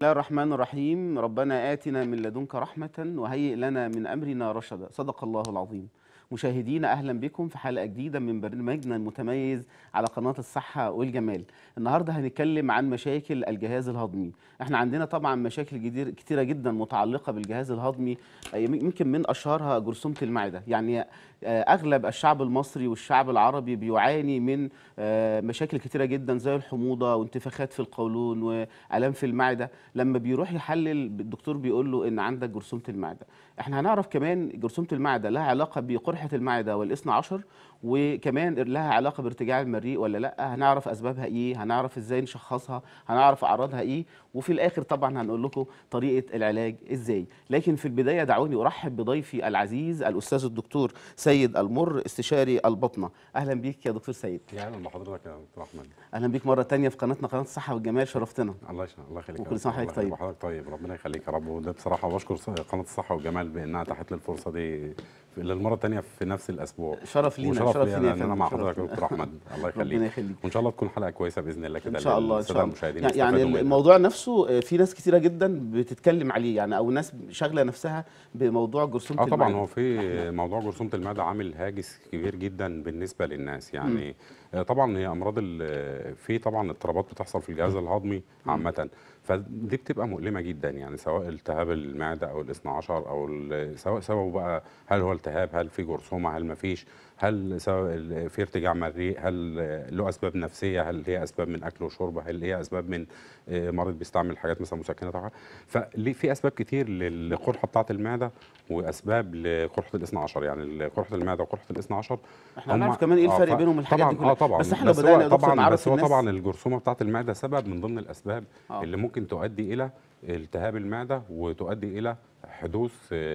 الله الرحمن الرحيم ربنا آتنا من لدنك رحمة وهيئ لنا من أمرنا رشدا صدق الله العظيم مشاهدينا أهلا بكم في حلقة جديدة من برنامجنا المتميز على قناة الصحة والجمال النهاردة هنتكلم عن مشاكل الجهاز الهضمي احنا عندنا طبعا مشاكل جدير كتيرة جدا متعلقة بالجهاز الهضمي يمكن من أشهرها جرثومة المعدة يعني أغلب الشعب المصري والشعب العربي بيعاني من مشاكل كتيرة جدا زي الحموضة وانتفاخات في القولون وألام في المعدة لما بيروح يحلل الدكتور بيقول له إن عندك جرثومة المعدة احنا هنعرف كمان جرثومة المعدة لها علاقة بقرحة المعدة والإثنى عشر وكمان لها علاقة بارتجاع المريء ولا لا هنعرف أسبابها إيه هنعرف إزاي نشخصها هنعرف أعراضها إيه وفي الآخر طبعا هنقول لكم طريقة العلاج إزاي لكن في البداية دعوني أرحب بضيفي العزيز الأستاذ الدكتور سيد المر استشاري البطنة أهلا بيك يا دكتور سيد يا اهلا بحضرتك يا دكتور احمد أهلا بيك مرة تانية في قناتنا قناة الصحة والجمال شرفتنا الله يشفى الله يخليك وكل سنة وحضرتك طيب. وحضرتك طيب ربنا يخليك يا رب وده بصراحه بشكر قناه الصحه والجمال بانها اتاحت لي الفرصه دي للمره الثانيه في نفس الاسبوع شرف لينا وشرف شرف لي لينا يا ان انا فندم، مع شرف حضرتك يا لينا. دكتور احمد الله ربنا يخليك يخليك وان شاء الله تكون حلقه كويسه باذن الله كده ان شاء الله ان للسادة شاء الله المشاهدين يعني- يعني يستفادوا منها. الموضوع نفسه آه، في ناس كتيره جدا بتتكلم عليه يعني او ناس شاغله نفسها بموضوع جرثومه اه طبعا المعدة. هو في موضوع جرثومه المعده عامل هاجس كبير جدا بالنسبه للناس يعني آه، طبعا هي امراض ال- في طبعا اضطرابات بتحصل في الجهاز الهضمي عامه فدي بتبقى مؤلمه جدا يعني سواء التهاب المعده او الاثنى عشر او ال- سواء سببه بقى هل هو التهاب هل في جرثومه هل ما فيش هل سواء ال- في ارتجاع مريء هل آه، له اسباب نفسيه هل هي اسباب من اكل وشرب هل هي اسباب من آه، مريض بيستعمل حاجات مثلا مسكنات أو حاجة. فليه في اسباب كتير للقرحه بتاعه المعده واسباب لقرحه الاثنى عشر يعني قرحه المعده وقرحه الاثنى عشر احنا هم- هنعرف كمان ايه آه، الفرق ف- بينهم الحاجات طبعا دي كلها اه طبعا بس احنا لو هو بدانا يا دكتور طبعا نعرف بس هو الناس طبعا الجرثومه بتاعه المعده سبب من ضمن الاسباب آه. اللي ممكن تؤدي الى التهاب المعده وتؤدي الى حدوث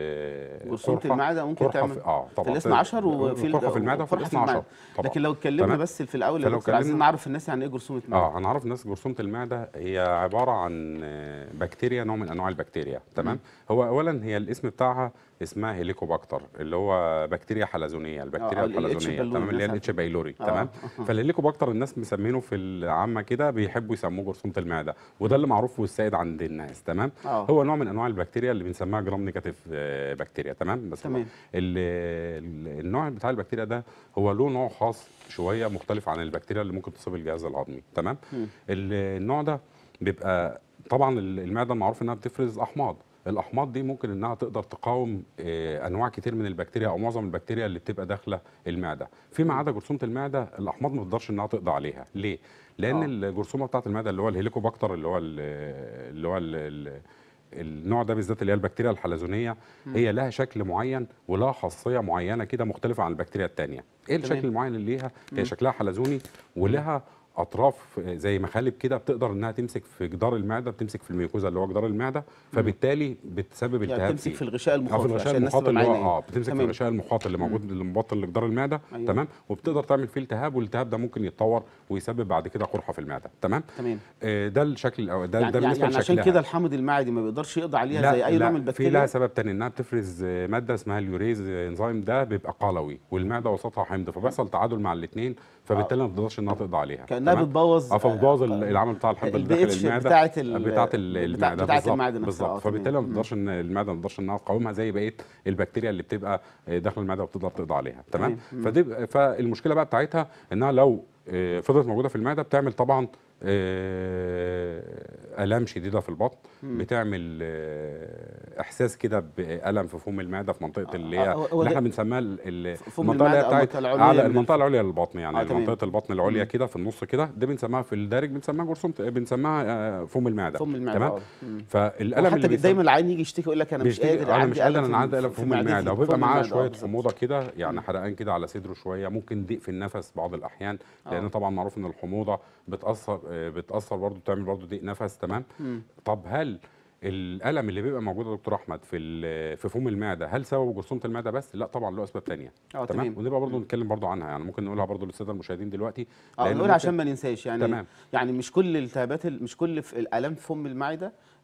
آه، جرثومه قرحة- المعده ممكن قرحة تعمل في اه طبعا في الاثنى عشر وفي قرحه في المعده وفي وقرحة الاثنى عشر طبعا لكن لو اتكلمنا تمام. بس في الاول يا فلو دكتور عايزين اتكلمنا- نعرف الناس يعني ايه جرثومه المعده اه هنعرف الناس جرثومه المعده هي عباره عن آه، بكتيريا نوع من انواع البكتيريا تمام هو اولا هي الاسم بتاعها اسمها هيليكوباكتر اللي هو بكتيريا حلزونيه البكتيريا آه، ال- الإتش الحلزونيه بايلوري تمام اللي هي مثلاً. الاتش بايلوري آه. تمام فالهيليكوباكتر الناس مسمينه في العامه كده بيحبوا يسموه جرثومه المعده وده اللي معروف والسائد عند الناس تمام آه. هو نوع من انواع البكتيريا اللي بنسميها جرام نيجاتيف آه، بكتيريا تمام بس تمام. ال- ال- النوع بتاع البكتيريا ده هو له نوع خاص شويه مختلف عن البكتيريا اللي ممكن تصيب الجهاز الهضمي تمام ال- النوع ده بيبقى طبعا ال- المعده معروف انها بتفرز احماض الاحماض دي ممكن انها تقدر تقاوم آه، انواع كتير من البكتيريا او معظم البكتيريا اللي بتبقى داخله المعده فيما عدا جرثومه المعده الاحماض ما تقدرش انها تقضي عليها ليه لان آه. الجرثومه بتاعه المعده اللي هو الهيليكوباكتر اللي هو ال- اللي هو ال- ال- النوع ده بالذات اللي هي البكتيريا الحلزونيه هي لها شكل معين ولها خاصيه معينه كده مختلفه عن البكتيريا الثانيه ايه تمام. الشكل المعين اللي ليها هي شكلها حلزوني ولها اطراف زي مخالب كده بتقدر انها تمسك في جدار المعده بتمسك في الميوكوزا اللي هو جدار المعده فبالتالي بتسبب يعني التهاب تمسك فيه. في الغشاء اه المخاطي في الغشاء عشان الناس المخاطي تبقى اللي هو معانا يعني. اه بتمسك في تمام. الغشاء المخاطي اللي موجود اللي مبطن لجدار المعده أيوة. تمام وبتقدر تعمل فيه التهاب والالتهاب ده ممكن يتطور ويسبب بعد كده قرحه في المعده تمام تمام آه ده الشكل الاول ده يعني, ده يعني, بالنسبه يعني عشان لشكلها. كده الحامض المعدي ما بيقدرش يقضي عليها لا زي اي نوع من لا في البكتيريا لها سبب تاني انها بتفرز آه، ماده اسمها اليوريز آه، انزيم ده بيبقى قلوي والمعده وسطها حمض فبيحصل تعادل مع الاثنين فبالتالي ما بتقدرش انها تقضي عليها كانها تمام؟ بتبوظ اه فبتبوظ ال- العمل بتاع الحمض اللي ال داخل pH المعده بتاعه ال- بتاعه ال- بتاع- المعده بتاعه بالظبط، المعدة نفسها. آه، بالظبط تمام. فبالتالي ما مم. بتقدرش ان المعده ما بتقدرش انها تقاومها زي بقيه البكتيريا اللي بتبقى آه، داخل المعده وبتقدر تقضي عليها تمام تمام. فدي فالمشكله بقى بتاعتها انها لو آه، فضلت موجوده في المعده بتعمل طبعا آه، الام شديده في البطن بتعمل آه، احساس كده بالم في فم المعده في منطقه اللي هي آه، هو اللي ده- احنا بنسميها ال- ال- فم المنطقه اللي هي المعدة أو بتاعت المنطقة العليا على من المنطقه الف- العليا للبطن يعني آه، تمام. منطقه البطن العليا كده في النص كده دي بنسميها في الدارج بنسميها جرثومه بنسميها آه، فم المعده فم المعده تمام آه. مم. فالالم حتى اللي دايما بيسبب- العين يجي يشتكي يقول لك انا مش بيشتكي- قادر انا عندي مش قادر ألم انا عندي الم في فم المعده معدتي، وبيبقى فم معاه المعدة، آه، شويه بالظبط. حموضه كده يعني حرقان كده على صدره شويه ممكن ضيق في النفس بعض الاحيان لان آه. طبعا معروف ان الحموضه بتاثر آه، بتاثر برضه بتعمل برضه ضيق نفس تمام مم. طب هل الالم اللي بيبقى موجود يا دكتور احمد في ال- في فم المعده هل سببه جرثومه المعده بس لا طبعا له اسباب تانية اه تمام ونبقى برضه نتكلم برضه عنها يعني ممكن نقولها برضه للساده المشاهدين دلوقتي اه لأن نقول ممكن- عشان ما ننساش يعني تمام. يعني مش كل الالتهابات ال- مش كل في الالام في فم المعده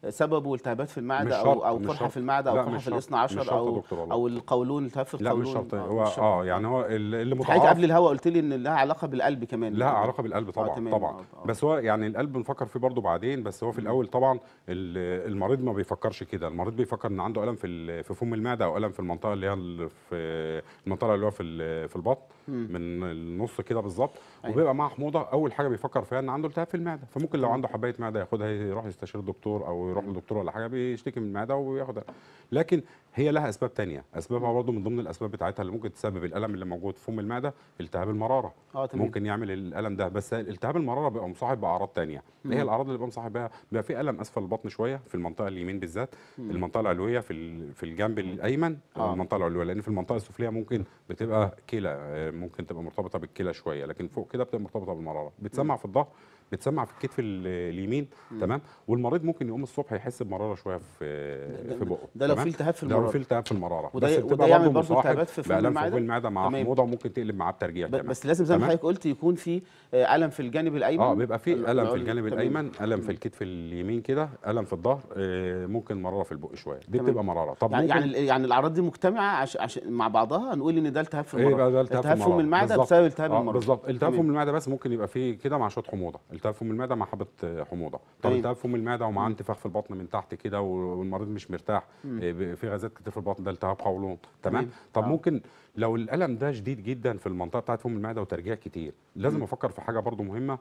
سببه التهابات في مش المعده او شرط او مش قرحه شرط في المعده او لا قرحه مش في شرط الاثنى عشر مش شرط يا او دكتور والله او القولون التهاب في لا القولون مش شرط آه، هو مش شرط. اه يعني هو اللي اللي حضرتك متعارف قبل الهوا قلت لي ان لها علاقه بالقلب كمان لها علاقه بالقلب طبعا تمام، طبعا آه، آه. بس هو يعني القلب نفكر فيه برضه بعدين بس هو في الاول طبعا ال- المريض ما بيفكرش كده المريض بيفكر ان عنده الم في ال- في فم المعده او الم في المنطقه اللي هي ال- في المنطقه اللي هو في ال- في البطن من النص كده بالظبط أيوة. وبيبقى معاه حموضه اول حاجه بيفكر فيها ان عنده التهاب في المعده فممكن لو عنده حبايه معده ياخدها يروح يستشير الدكتور او يروح للدكتور ولا حاجه بيشتكي من المعده وياخدها لكن هي لها اسباب تانية اسبابها برضه من ضمن الاسباب بتاعتها اللي ممكن تسبب الالم اللي موجود في فم المعده التهاب المراره اه تمام ممكن يعمل الالم ده بس التهاب المراره بيبقى مصاحب باعراض تانية ايه هي الاعراض اللي بيبقى مصاحب بيها بيبقى في الم اسفل البطن شويه في المنطقه اليمين بالذات المنطقه العلويه في ال- في الجنب الايمن آه. آه. المنطقه العلويه لان في المنطقه السفليه ممكن بتبقى كلى آه، ممكن تبقى مرتبطه بالكلى شويه لكن فوق كده بتبقى مرتبطه بالمراره بتسمع في الظهر بتسمع في الكتف ال- اليمين تمام والمريض ممكن يقوم الصبح يحس بمراره شويه في في بقه ده لو تمام؟ في التهاب في ده لو المراره في التهاب في المراره وده- بس وده بتبقى يعمل برضه برضه مصاحب التهابات في فم بآلام المعدة؟ في المعده مع تمام. حموضه وممكن تقلب معاه بترجيع ب- كمان بس لازم زي ما تمام؟ حضرتك قلت يكون في آه، الم في الجانب الايمن اه بيبقى في ال- الم في العلوي. الجانب تمام. الايمن الم في الكتف اليمين كده الم في الظهر آه، ممكن مراره في البق شويه دي تمام. بتبقى مراره طب يعني ممكن يعني ال- يعني الاعراض دي مجتمعه عش... عش... مع بعضها نقول ان ده التهاب في ايه المراره بقى ده التهاب في فم المراره المعده بالظبط. بسبب التهاب آه، المراره بالظبط التهاب تمام. فم المعده بس ممكن يبقى فيه كده مع شويه حموضه التهاب فم المعده مع حبه آه، حموضه طب تمام. التهاب فم المعده ومعاه انتفاخ في البطن من تحت كده والمريض مش مرتاح آه، ب- في غازات كتير في البطن ده التهاب قولون تمام تمام. طب آه. ممكن لو الالم ده شديد جدا في المنطقه بتاعت فم المعده وترجيع كتير لازم افكر في حاجه برضو مهمه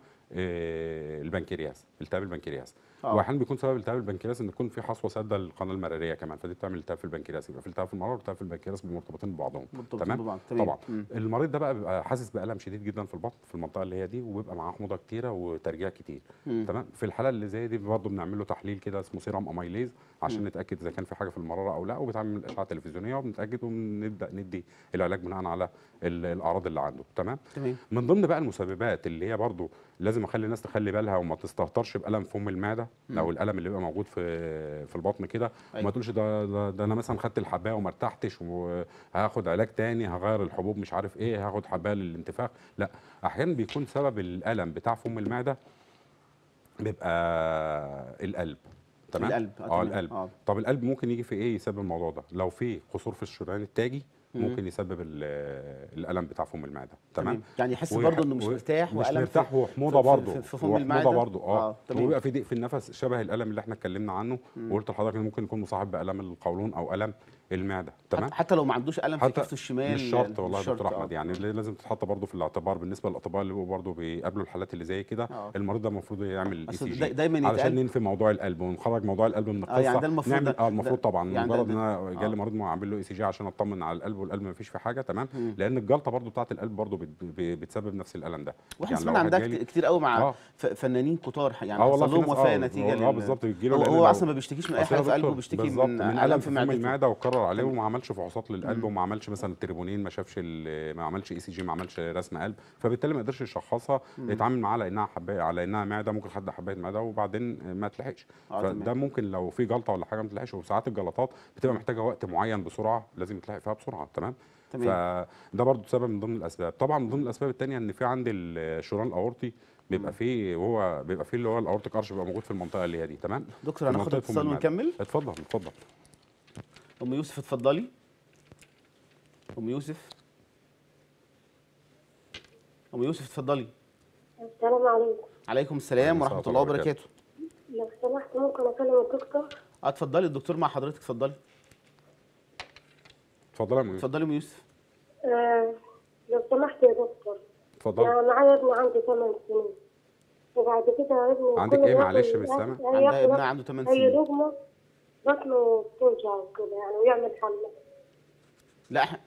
آه، البنكرياس التهاب البنكرياس آه. واحيانا بيكون سبب التهاب البنكرياس ان يكون في حصوه ساده للقناه المراريه كمان فدي بتعمل التهاب في البنكرياس يبقى في التهاب في المراره والتهاب في البنكرياس مرتبطين ببعضهم مرتبطين تمام ببعض. تمام. طبعا مم. المريض ده بقى بيبقى حاسس بالم شديد جدا في البطن في المنطقه اللي هي دي وبيبقى معاه حموضه كتيره وترجيع كتير مم. تمام في الحاله اللي زي دي برضه بنعمل له تحليل كده اسمه سيرام اميليز عشان نتاكد اذا كان في حاجه في المراره او لا وبتعمل اشعه تلفزيونيه وبنتاكد وبنبدا ندي العلاج بناء على ال- الاعراض اللي عنده تمام تمام من ضمن بقى المسببات اللي هي برضو لازم اخلي الناس تخلي بالها وما تستهترش بالم فم المعده او الالم اللي بيبقى موجود في في البطن كده أيوة. وما تقولش ده, ده, ده انا مثلا خدت الحبايه وما ارتحتش وهاخد علاج تاني هغير الحبوب مش عارف ايه هاخد حبايه للانتفاخ لا احيانا بيكون سبب الالم بتاع فم المعده بيبقى القلب تمام القلب، آه، اه تمام. القلب آه. طب القلب ممكن يجي في ايه يسبب الموضوع ده لو في قصور في الشريان التاجي ممكن يسبب ال- الالم بتاع فم المعده تمام يعني يحس ويح- برضه انه مش و- مرتاح مش والم مرتاح في- وحموضه في- برضه في- في فم وحموضة المعدة. برضه اه, آه، تمام. وبيبقى في ضيق في النفس شبه الالم اللي احنا اتكلمنا عنه وقلت لحضرتك انه ممكن يكون مصاحب بالام القولون او الم المعده تمام حتى, حتى لو ما عندوش الم في حتى كفه الشمال مش شرط والله مش يا دكتور شرط، احمد آه. يعني اللي لازم تتحط برضه في الاعتبار بالنسبه للاطباء اللي برضه بيقابلوا الحالات اللي زي كده آه. المريض ده المفروض يعمل اي أصل سي دا- جي دايماً علشان يتقال- ننفي موضوع القلب ونخرج موضوع القلب من القصه آه، يعني ده المفروض نعمل ده- اه المفروض ده- طبعا يعني ده- مجرد ده- ان انا جالي آه. مريض اعمل له اي سي جي عشان اطمن على القلب والقلب ما فيش فيه حاجه تمام لان الجلطه برضه بتاعت القلب برضه بت- ب- بتسبب نفس الالم ده واحنا يعني لو سمعنا عن ده واحد جالي- كت- كتير قوي مع آه. ف- فنانين كتار يعني اه والله حصل في لهم ناس وفاه اه نتيجه اه لل- بالظبط بيجيله هو, لأن هو لو- اصلا ما بيشتكيش من اي أصل يا حاجه في قلبه دكتور بيشتكي بالظبط من من الم في فم معدته المعده وكرر عليه وما عملش فحوصات للقلب وما عملش مثلا التريبونين ما شافش ال- ما عملش اي سي جي ما عملش رسم قلب فبالتالي ما قدرش يشخصها يتعامل معاها على انها حبايه على انها معده ممكن خد حبايه معده وبعدين ما تلحقش آه، فده تمام. ممكن لو في جلطه ولا حاجه ما تلحقش وساعات الجلطات بتبقى محتاجه وقت معين بسرعه لازم يتلحق فيها بسرعه تمام تمام. فده برضو سبب من ضمن الاسباب طبعا من ضمن الاسباب الثانيه ان في عندي الشريان الاورطي بيبقى فيه وهو بيبقى فيه اللي هو الاورتيك ارش بيبقى موجود في المنطقه اللي هي دي تمام دكتور في هناخد منطقة فم اتصال المعدة. ونكمل اتفضل اتفضل ام يوسف اتفضلي ام يوسف ام يوسف اتفضلي السلام عليكم عليكم السلام عليكم ورحمه السلام الله وبركاته. وبركاته لو سمحت ممكن اكلم الدكتور اه اتفضلي الدكتور مع حضرتك اتفضلي اتفضل يا مهندس اتفضلي ام يوسف آه لو سمحت يا دكتور اتفضل انا معايا ابني عنده 8 سنين وبعد كده ابني عندك كل إيه؟ ما معلش ياكل مش سامع. أكل- عندها ياكل ابنها عنده 8 اي سنين لقمه بطنه بتوجع وكده يعني ويعمل حمى لا إح-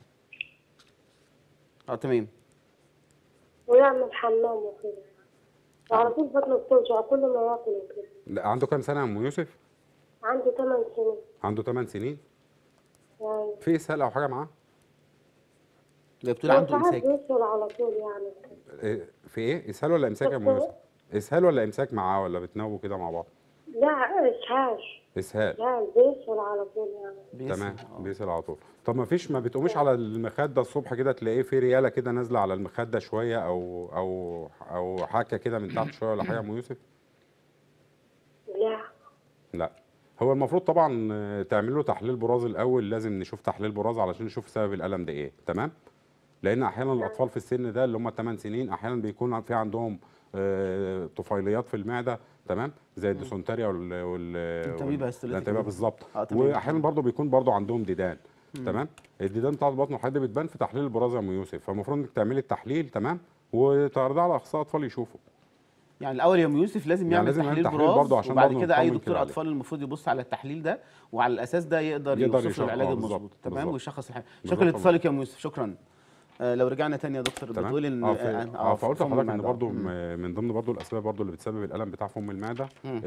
اه تمام ويعمل حمام وكده على طول بطنه بتوجع كل ما ياكل وكده لا عنده كام سنه يا ام يوسف عنده 8 سنين عنده 8 سنين يعني في اسهال او حاجه معاه ده بتقول هو عنده ساعات امساك بيسهل على طول يعني كده. إيه، في ايه اسهال ولا امساك يا ام يوسف اسهال ولا امساك معاه ولا بتنووا كده مع بعض لا اسهال اسهال لا بيسهل على طول يعني بيسهل، تمام آه. بيسهل على طول طب ما فيش ما بتقوميش على المخده الصبح كده تلاقيه في رياله كده نازله على المخده شويه او او او حاكه كده من تحت شويه ولا حاجه يا ام يوسف لا لا هو المفروض طبعا آه، تعمل له تحليل براز الاول لازم نشوف تحليل براز علشان نشوف سبب الالم ده ايه تمام لان احيانا الاطفال في السن ده اللي هم 8 سنين احيانا بيكون في عندهم آه، طفيليات في المعده تمام زي الديسونتريا وال وال الانتميبا وال- هيستوليتيك الانتميبا دي. بالظبط آه، تمام. واحيانا برضو بيكون برضو عندهم ديدان تمام الديدان بتاعت البطن والحاجات دي بتبان في تحليل البراز يا ام يوسف فالمفروض انك تعملي التحليل تمام وتعرضيه على اخصائي اطفال يشوفوا يعني الاول يا ام يوسف لازم يعني يعمل لازم يعمل تحليل تحليل براز برضه عشان وبعد برضه كده اي نطمن دكتور كده عليه. اطفال المفروض يبص على التحليل ده وعلى الاساس ده يقدر, يقدر يوصف يشخص- له العلاج آه، المظبوط بالظبط، تمام بالظبط. ويشخص الحاله بالظبط شكرا لاتصالك يا ام يوسف شكرا آه لو رجعنا تاني يا دكتور تمام بتقول ان اه, في- آه فقلت فم لحضرتك ان المعدة. برضو مم. م- من ضمن برضو الاسباب برضو اللي بتسبب الالم بتاع فم المعده مم.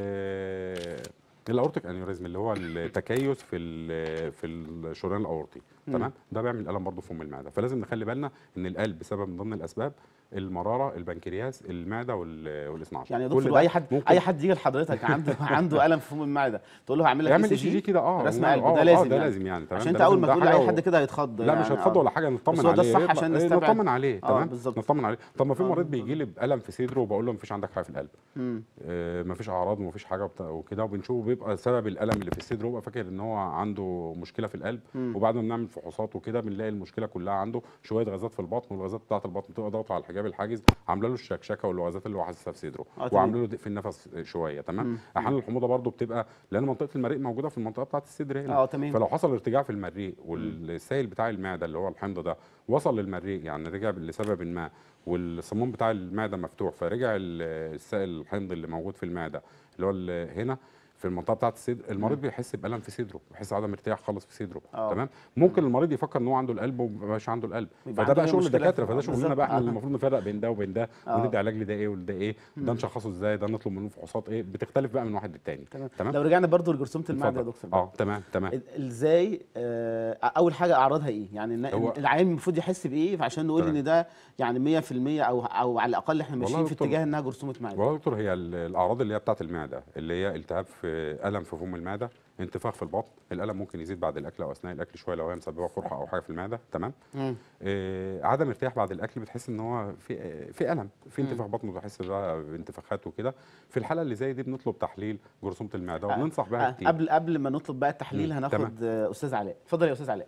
ال- الاورتيك انيوريزم اللي هو التكيس في ال- في الشريان الاورطي تمام ده بيعمل الم برضو في فم المعده فلازم نخلي بالنا ان القلب سبب من ضمن الاسباب المراره البنكرياس المعده وال- والاثنى عشر يعني يا كل دكتور ده اي حد ممكن اي حد يجي لحضرتك عنده عنده الم في فم المعده تقول له هعمل لك يعمل ECG اي سي جي كده اه رسم آه، قلب آه، ده آه، لازم ده يعني. لازم يعني تمام عشان انت ده اول لازم. ما ده تقول حاجة لاي و- حد كده هيتخض لا مش يعني، هتخض آه. ولا حاجه نطمن بس هو ده عليه الصح عشان إيه، نستبعد. نطمن عليه آه، تمام بالظبط. نطمن عليه طب ما في آه، مريض بيجي لي بالم في صدره وبقول له مفيش عندك حاجه في القلب مم. آه، مفيش اعراض ومفيش حاجه وبتاع- وكده وبنشوفه بيبقى سبب الالم اللي في الصدر هو فاكر ان هو عنده مشكله في القلب مم. وبعد ما بنعمل فحوصات وكده بنلاقي المشكله كلها عنده شويه غازات في البطن والغازات بتاعه البطن بتبقى ضاغطه على الحجاب الحاجز عامله له الشكشكه والغازات اللي هو حاسسها في صدره آه، تمام. وعامله له ضيق في النفس شويه مم. تمام احيانا الحموضه برضو بتبقى لان منطقه المريء موجوده في المنطقه بتاعه الصدر هنا اه تمام فلو حصل ارتجاع في المريء والسائل بتاع المعده اللي هو الحمض ده وصل للمريء يعني رجع لسبب ما والصمام بتاع المعده مفتوح فرجع ال- السائل الحمض اللي موجود في المعده اللي هو ال- هنا في المنطقه بتاعه الصدر المريض بيحس بالم في صدره بيحس عدم ارتياح خالص في صدره آه. تمام ممكن المريض يفكر ان هو عنده القلب وما بقاش عنده القلب يبقى فده عنده بقى هي شغل مشكلة الدكاتره في- فده آه، شغلنا بالظبط. بقى احنا آه. اللي المفروض نفرق بين ده وبين ده آه. وندي علاج لده ايه ولده ايه ده نشخصه ازاي ده نطلب منه فحوصات ايه بتختلف بقى من واحد للتاني تمام تمام لو رجعنا برضو لجرثومه المعده يا اتفضل. دكتور اه تمام تمام ال- ازاي آه اول حاجه اعراضها ايه يعني النا- هو- العيان المفروض يحس بايه عشان نقول تمام. ان ده يعني 100% او او على الاقل احنا والله ماشيين يا في دكتور، اتجاه انها جرثومه معده والله يا دكتور هي ال- الاعراض اللي هي بتاعت المعده اللي هي التهاب في الم في فم المعده انتفاخ في البطن الالم ممكن يزيد بعد الاكل او اثناء الاكل شويه لو هي مسببه قرحه او حاجه في المعده تمام مم. آه عدم ارتياح بعد الاكل بتحس ان هو في آه، في الم في انتفاخ بطن بتحس بقى بانتفاخات وكده في الحاله اللي زي دي بنطلب تحليل جرثومه المعده وبننصح بها آه، كتير قبل قبل ما نطلب بقى التحليل مم، هناخد تمام. آه، استاذ علاء اتفضل يا استاذ علاء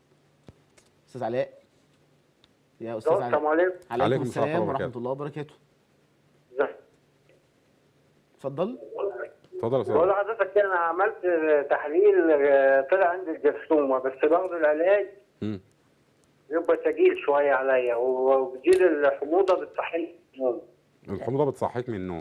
استاذ علاء يا استاذ علاء السلام عليكم عليكم عليكم السلام السلام ورحمة ورحمه الله وبركاته اتفضل اتفضل يا استاذ بقول لحضرتك انا عملت تحليل آه، طلع عندي الجرثومه بس باخد العلاج مم. يبقى ثقيل شويه عليا وبتجيلي الحموضه بتصحيني من النوم. الحموضه بتصحيك من النوم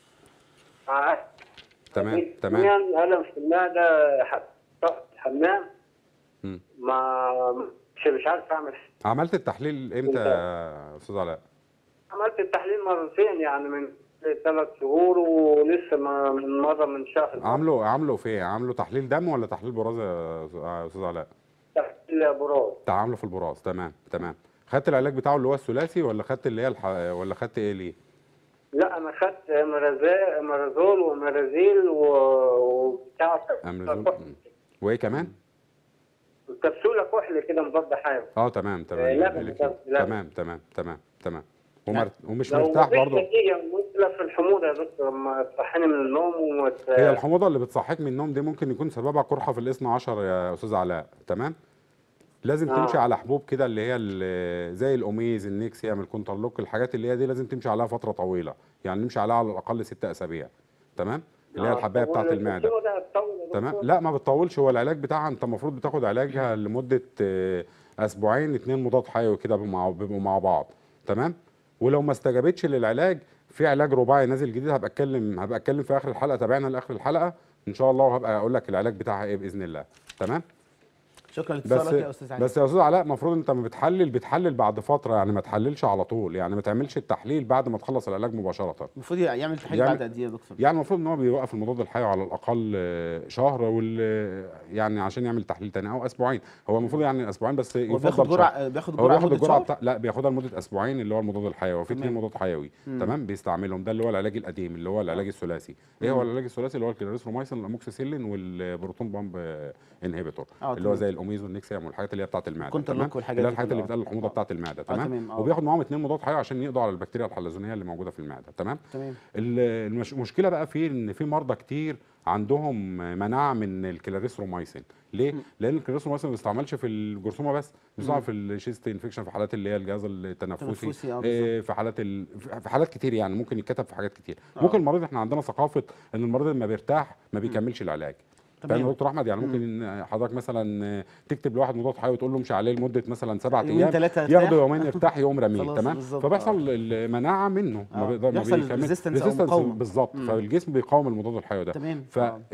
مع- تمام تمام كمان الم في المعده ح- رحت الحمام مم. ما مش مش عارف اعمل عملت التحليل امتى يا استاذ علاء عملت التحليل مرتين يعني من ثلاث شهور ولسه ما من مره من شهر عامله عامله في ايه عامله تحليل دم ولا تحليل براز يا يا استاذ علاء تحليل براز تعامله في البراز تمام تمام خدت العلاج بتاعه اللي هو الثلاثي ولا خدت اللي هي الح... ولا خدت ايه ليه لا انا خدت مرازا- مرازول ومرازيل و- وبتاع امريزون مم. وايه كمان كبسوله كحل كده مضاد حيوي اه تمام آه، تمام لبن الكترون. بس، لبن. تمام تمام تمام تمام ومر... ومش لو مرتاح مفيش برضه نتيجه مشكله في الحموضه يا دكتور لما تصحيني من النوم وت... هي الحموضه اللي بتصحيك من النوم دي ممكن يكون سببها قرحه في الاثنى عشر يا استاذ علاء تمام لازم آه. تمشي على حبوب كده اللي هي ال- زي الاوميز النيكسيام الكونترلوك الحاجات اللي هي دي لازم تمشي عليها فتره طويله يعني نمشي عليها على الاقل ست اسابيع تمام اللي هي آه، الحبايه طب بتاعت وال- المعده الدواء ده هتطول يا تمام دكتور؟ لا ما بتطولش هو العلاج بتاعها انت المفروض بتاخد علاجها لمده آه، اسبوعين اتنين مضاد حيوي كده بيبقوا مع بيبقوا مع بعض تمام ولو ما استجابتش للعلاج في علاج رباعي نازل جديد هبقى اتكلم هبقى اتكلم في اخر الحلقه تابعنا لاخر الحلقه ان شاء الله وهبقى اقول لك العلاج بتاعها ايه باذن الله تمام شكرا بس لاتصالك يا استاذ علاء بس يا استاذ علاء المفروض انت ما بتحلل بتحلل بعد فتره يعني ما تحللش على طول يعني ما تعملش التحليل بعد ما تخلص العلاج مباشره المفروض يعمل تحليل يعمل- بعد قد ايه يا دكتور يعني المفروض ان هو بيوقف المضاد الحيوي على الاقل آه، شهر وال يعني عشان يعمل تحليل تاني او اسبوعين هو المفروض يعني اسبوعين بس هو يفضل بياخد شهر. جرعه بياخد هو جرعه بياخد مدة الجرعه شهر؟ بتاع لا بياخدها لمده اسبوعين اللي هو المضاد الحيوي وفي اثنين تمام. مضاد حيوي مم. تمام بيستعملهم ده اللي هو العلاج القديم اللي هو العلاج الثلاثي ايه هو العلاج الثلاثي اللي هو الكلاريسرومايسين الاموكسيسيلين والبروتون بامب انهبيتور آه، اللي هو تمام. زي الاوميزو النكسيوم والحاجات اللي هي بتاعه المعده كونتر تمام؟ لوك والحاجات اللي هي دي الحاجات اللي كلها. بتقلل الحموضه آه. بتاعه المعده تمام، تمام آه. وبياخد معاهم اتنين مضاد حيوي عشان يقضوا على البكتيريا الحلزونيه اللي موجوده في المعده تمام تمام ال- المش- المشكله بقى في ان في مرضى كتير عندهم مناعه من الكلاريثرومايسين ليه لان الكلاريثرومايسين ما بيستعملش في الجرثومه بس بيستعمل في الشيست انفكشن في حالات اللي هي الجهاز التنفسي تنفسي، آه، آه، في حالات ال... في حالات كتير يعني ممكن يتكتب في حاجات كتير آه. ممكن المريض احنا عندنا ثقافه ان المريض لما بيرتاح ما بيكملش العلاج تمام. فاهم يا دكتور احمد يعني ممكن إن حضرتك مثلا تكتب لواحد مضاد حيوي وتقول له امشي عليه لمده مثلا سبعة يومين ايام تلاتة ياخده يرتاح. يومين يرتاح يقوم رميه خلاص تمام بالظبط، فبيحصل المناعه منه آه. ما بيقدر ما بيحصل بيكمل resistance أو مقاومة. بالظبط مم. فالجسم بيقاوم المضاد الحيوي ده تمام. ف آه.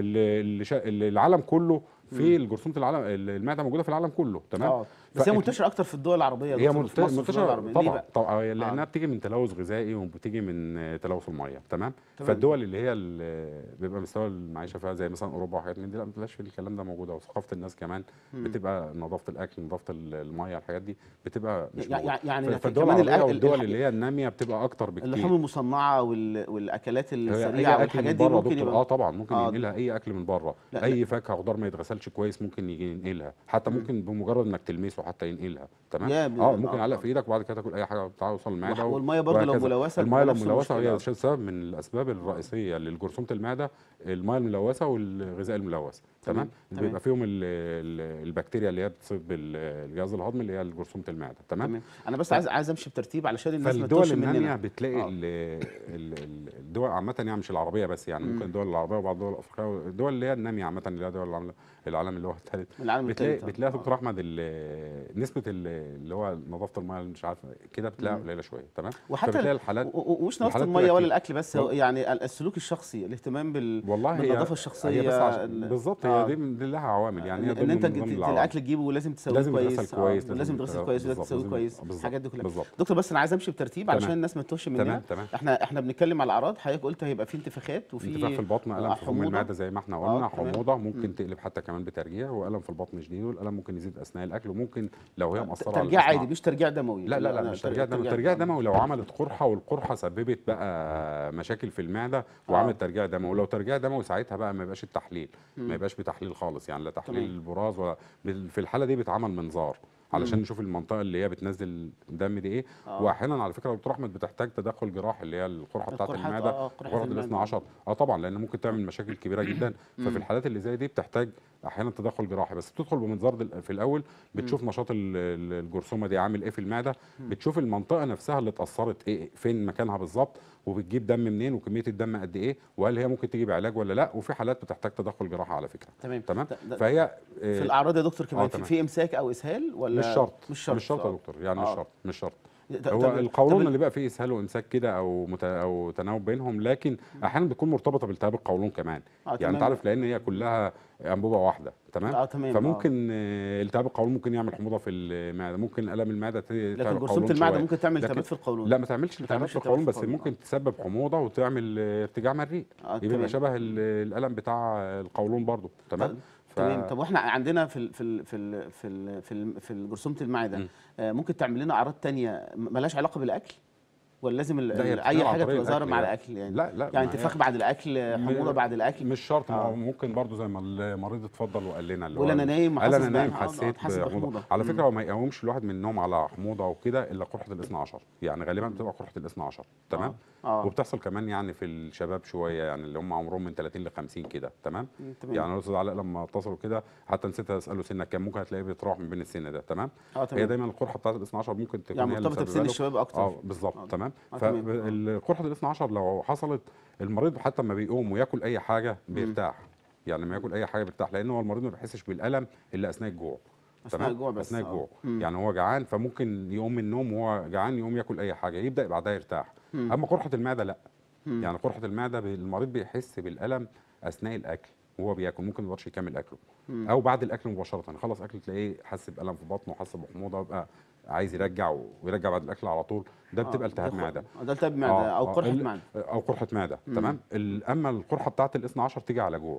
العالم كله في الجرثومه العالم المعده موجوده في العالم كله تمام اه بس هي فإحنا- منتشره اكتر في الدول العربيه يا هي دكتور، في مصر وفي الدول منتشره العربية. ليه طبعا بقى؟ طبعا لانها آه. بتيجي من تلوث غذائي وبتيجي من آه، تلوث الميه تمام تمام. فالدول اللي هي ال- بيبقى مستوى المعيشه فيها زي مثلا اوروبا وحاجات من دي لا ما بتبقاش في الكلام ده موجوده وثقافه الناس كمان بتبقى نظافه الاكل نظافه ال- الميه الحاجات دي بتبقى مش يع- موجوده يعني ف- لكن فالدول كمان العربيه الأ- والدول الح- اللي هي الناميه بتبقى اكتر بكتير اللحوم المصنعه وال... والاكلات هي السريعه اي اكل والحاجات من دي بره ممكن دكتور يبقى اه طبعا ممكن آه. ينقلها اي اكل من بره لا، اي فاكهه خضار ما يتغسلش كويس ممكن يجي ينقلها حتى ممكن بمجرد انك تلمسه حتى ينقلها تمام يا ب- اه ممكن آه، يعلق آه. في ايدك وبعد كده تاكل اي حاجه توصل المعده وح- و- والمية برضه لو وهكذا. ملوثة الميه لو بنفس ملوثه المشكلة. هي عشان سبب من الاسباب الرئيسيه لجرثومه المعده الميه الملوثه والغذاء الملوث تمام، تمام تمام. بيبقى فيهم ال- ال- البكتيريا اللي هي بتصيب بال- الجهاز الهضمي اللي هي جرثومه المعده تمام تمام انا بس عايز عايز امشي بترتيب علشان الناس ما فالدول تتوهش الناميه مننا بتلاقي آه. ال- ال- ال- الدول عامه يعني مش العربيه بس يعني ممكن الدول العربيه وبعض الدول الافريقيه الدول اللي هي الناميه عامه اللي هي دول العالم- العالم اللي هو الثالث العالم بتلاقي الثالث، آه. بتلاقي يا دكتور احمد ال- نسبه ال- اللي هو نظافه الميه اللي مش عارف كده بتلاقيها قليله شويه تمام وحتى فبتلاقي الحالات و- و- ومش نظافه الحالات الميه بتبقى ولا كتير. الاكل بس هو يعني ال- السلوك الشخصي الاهتمام بال والله هي بالنظافه الشخصيه هي بس عشان ال- بالظبط آه. هي دي, دي لها عوامل يعني هي ان ضمن انت من ضمن ت- العوامل. الاكل تجيبه ولازم تسويه لازم كويس يتغسل آه، كويس، ولازم لازم تغسل يتغسل- كويس ولازم بالظبط، تسويه لازم- كويس بالظبط، الحاجات دي كلها بالظبط. دكتور بس انا عايز امشي بترتيب تمام. علشان الناس ما تتوهش مننا تمام، تمام. احنا احنا بنتكلم على الاعراض حضرتك قلت هيبقى في انتفاخات وفي انتفاخ في البطن الم آه، في فم حموضة. المعده زي ما احنا آه، قلنا تمام. حموضه ممكن تقلب حتى كمان بترجيع والم في البطن شديد والالم ممكن يزيد اثناء الاكل وممكن لو هي مأثره على ترجيع الإصبع. عادي مش ترجيع دموي لا لا لا مش ترجيع دموي ترجيع دموي لو عملت قرحه والقرحه سببت بقى مشاكل في المعده وعملت ترجيع دموي ولو ترجيع دموي ساعتها بقى ما يبقاش التحليل ما يبقاش بتحليل خالص يعني لا تحليل تمام. البراز ولا بال- في الحاله دي بيتعمل منظار علشان نشوف المنطقه اللي هي بتنزل الدم دي ايه آه. واحيانا على فكره يا دكتور احمد بتحتاج تدخل جراحي اللي هي القرحه بتاعه القرحات، المعده آه، آه، قرحة غرض المعدة. الاثنى عشر اه طبعا لان ممكن تعمل مشاكل كبيره جدا ففي الحالات اللي زي دي بتحتاج احيانا تدخل جراحي بس بتدخل بمنظار دل- في الاول بتشوف نشاط ال- ال- الجرثومه دي عامل ايه في المعده بتشوف المنطقه نفسها اللي اتاثرت ايه فين مكانها بالظبط وبتجيب دم منين وكميه الدم قد ايه وهل هي ممكن تيجي بعلاج ولا لا وفي حالات بتحتاج تدخل جراحي على فكره تمام. تمام ده- ده- فهي في آه، الاعراض يا دكتور كمان آه، في, تمام. في امساك او اسهال ولا مش شرط مش شرط مش شرط يا آه. دكتور يعني مش آه. شرط مش شرط ط- هو طب- القولون طب- اللي بقى فيه اسهال وامساك كده او مت... او تناوب بينهم لكن احيانا بتكون مرتبطه بالتهاب القولون كمان آه، يعني تمام. انت عارف لان هي كلها انبوبه واحده تمام آه، تمام، فممكن آه، التهاب القولون ممكن يعمل حموضه في المعده ممكن الم المعده ت- لكن تعب جرثومه القولون المعده شوية. ممكن تعمل لكن- التهابات في القولون لا ما تعملش التهابات تعملش في التهابات القولون في بس القولون، ممكن آه. تسبب حموضه وتعمل آه، ارتجاع مريء آه، تمام. يبقى شبه ال- الالم بتاع القولون برضو تمام ف- تمام طب واحنا عندنا في ال في ال في ال في ال في, ال في جرثومه المعده م. آه ممكن تعمل لنا اعراض تانية م- ملهاش علاقه بالاكل ولا لازم ال- لا، هي ال- بتتنقل اي عن حاجه طريق تبقى ظاهره الأكل مع يعني. الاكل يعني لا، لا، يعني ما هي- انتفاخ بعد الاكل حموضه م- بعد الاكل مش شرط ما هو آه. ممكن برضو زي ما المريض اتفضل وقال لنا اللي بيقول هو أنا نايم قال وحاسس انا نايم بقى- آه، حسيت حاسس بحموضه بحموضة. على مم. فكره هو ما يقومش الواحد من النوم على حموضه وكده الا قرحه الاثنى عشر يعني غالبا بتبقى قرحه الاثنى عشر تمام آه. وبتحصل كمان يعني في الشباب شويه يعني اللي هم عمرهم من 30 ل 50 كده تمام مم، تمام. يعني الاستاذ علاء لما اتصلوا كده حتى نسيت اساله سنك كام ممكن هتلاقيه بيتراوح من بين السن ده تمام آه، تمام. هي دايما القرحه بتاعت الاثنى عشر ممكن تكون يعني هي اللي مرتبطة مسببة بسن له. الشباب أكتر. اه بالظبط آه. تمام آه، تمام. فالقرحه الاثنى عشر لو حصلت المريض حتى لما بيقوم وياكل اي حاجه بيرتاح يعني لما ياكل اي حاجه بيرتاح لان هو المريض ما بيحسش بالالم الا اثناء الجوع أثناء تمام؟ الجوع بس، اثناء آه. الجوع مم. يعني هو جعان فممكن يقوم من النوم وهو جعان يقوم ياكل اي حاجه يبدا بعدها يرتاح اما قرحه المعده لا يعني قرحه المعده بي- المريض بيحس بالالم اثناء الاكل وهو بياكل ممكن ما يقدرش يكمل اكله او بعد الاكل مباشره خلص اكل تلاقيه حس بالم في بطنه وحس بحموضه ويبقى عايز يرجع ويرجع بعد الاكل على طول ده بتبقى التهاب معده آه، ده التهاب معده آه، او آه، قرحه ال- معده او قرحه معده تمام ال- اما القرحه بتاعه الاثنى عشر تيجي على جوع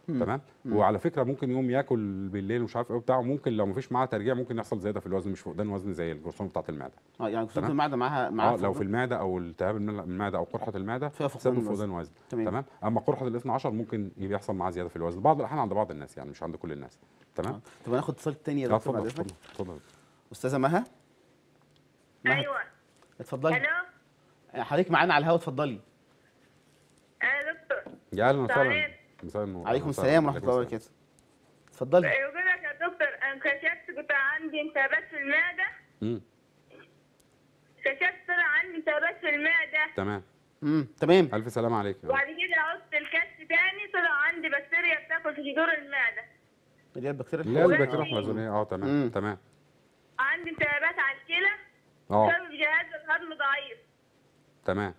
تمام وعلى فكره ممكن يوم ياكل بالليل ومش عارف ايه وبتاع ممكن لو مفيش معاه ترجيع ممكن يحصل زياده في الوزن مش فقدان وزن زي الجرثومه بتاعه المعده اه يعني جرثومه تمام. المعده معاها معاها اه لو في فقدان؟ المعده او التهاب المل- المعده او قرحه المعده فيها فقدان سبب وزن. فقدان وزن تمام. تمام اما قرحه الاثنى عشر ممكن يحصل معاه زياده في الوزن بعض الاحيان عند بعض الناس يعني مش عند كل الناس تمام آه. طب هناخد اتصال تاني يا لا دكتور بعد اتفضل اذنك اتفضل اتفضل استاذه مها مها ايوه اتفضلي الو حضرتك معانا على الهواء اتفضلي يا دكتور يا اهلا وسهلا سلام. مساء النور عليكم أهلاً وسهلاً. السلام ورحمه عليكم الله السلام. وبركاته اتفضلي يقول لك يا دكتور انا كشفت كنت عندي التهابات في المعده مم. كشفت طلع عندي التهابات في المعده تمام امم تمام الف سلامه عليك وبعد كده عدت الكشف تاني طلع عندي بكتيريا بتاكل في جذور المعده اللي هي البكتيريا اللي هي الحيوية. البكتيريا الحلزونيه اه تمام مم. تمام عندي التهابات على الكلى اه بسبب جهاز الهضم ضعيف تمام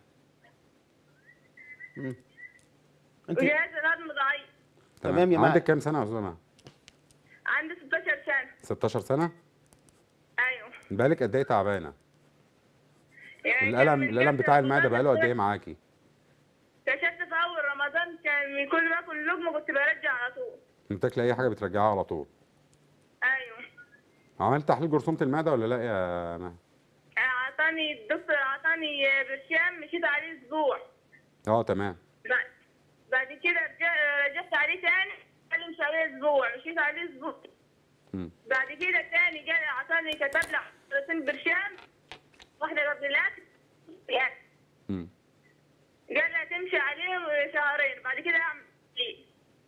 انت وجهاز الهضم ضعيف تمام يا مها. عندك كام سنه يا استاذه مها؟ عندي 16 سنه 16 سنه ايوه بالك قد ايه تعبانه يعني الالم كان من الالم كام بتاع رمضان المعده بقاله قد ايه كنت- معاكي كشفت في اول رمضان كان من كل ما اكل لقمه كنت برجع على طول بتاكلي اي حاجه بترجعها على طول ايوه عملت تحليل جرثومه المعده ولا لا يا مها؟ اعطاني الدكتور اعطاني برشام مشيت عليه اسبوع اه تمام بعد بعد كده رجع- رجعت عليه تاني قال لي مش عليه اسبوع مشيت عليه اسبوع مم. بعد كده تاني جاي اعطاني كتب لي عشرتين برشام واحده قبل الاكل يعني مم. قال لي تمشي عليه شهرين بعد كده اعمل ايه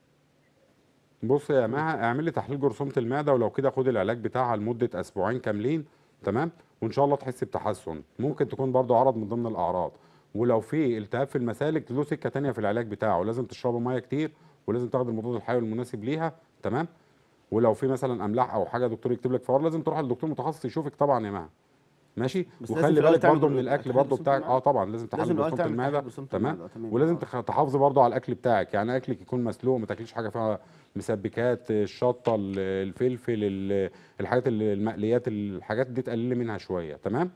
بص يا مها اعملي تحليل جرثومه المعده ولو كده خدي العلاج بتاعها لمده اسبوعين كاملين تمام وان شاء الله تحسي بتحسن ممكن تكون برضو عرض من ضمن الاعراض ولو في التهاب في المسالك له سكه تانية في العلاج بتاعه لازم تشربوا ميه كتير ولازم تاخدي المضاد الحيوي المناسب ليها تمام ولو في مثلا املاح او حاجه دكتور يكتب لك فور لازم تروح لدكتور متخصص يشوفك طبعا يا مها ماشي بس لازم في وخلي الأول بالك تعمل برضو من جر- الاكل تحليل برضو جرثومة بتاعك المعدة. اه طبعا لازم تحليل لازم الأول جرثومه تعمل المعده تحليل جرثومة تمام المعدة، تمام. ولازم آه. تخ- تحافظي برضو على الاكل بتاعك يعني اكلك يكون مسلوق ما تاكليش حاجه فيها مسبكات الشطه ال- الفلفل ال- الحاجات ال- المقليات الحاجات دي تقللي منها شويه تمام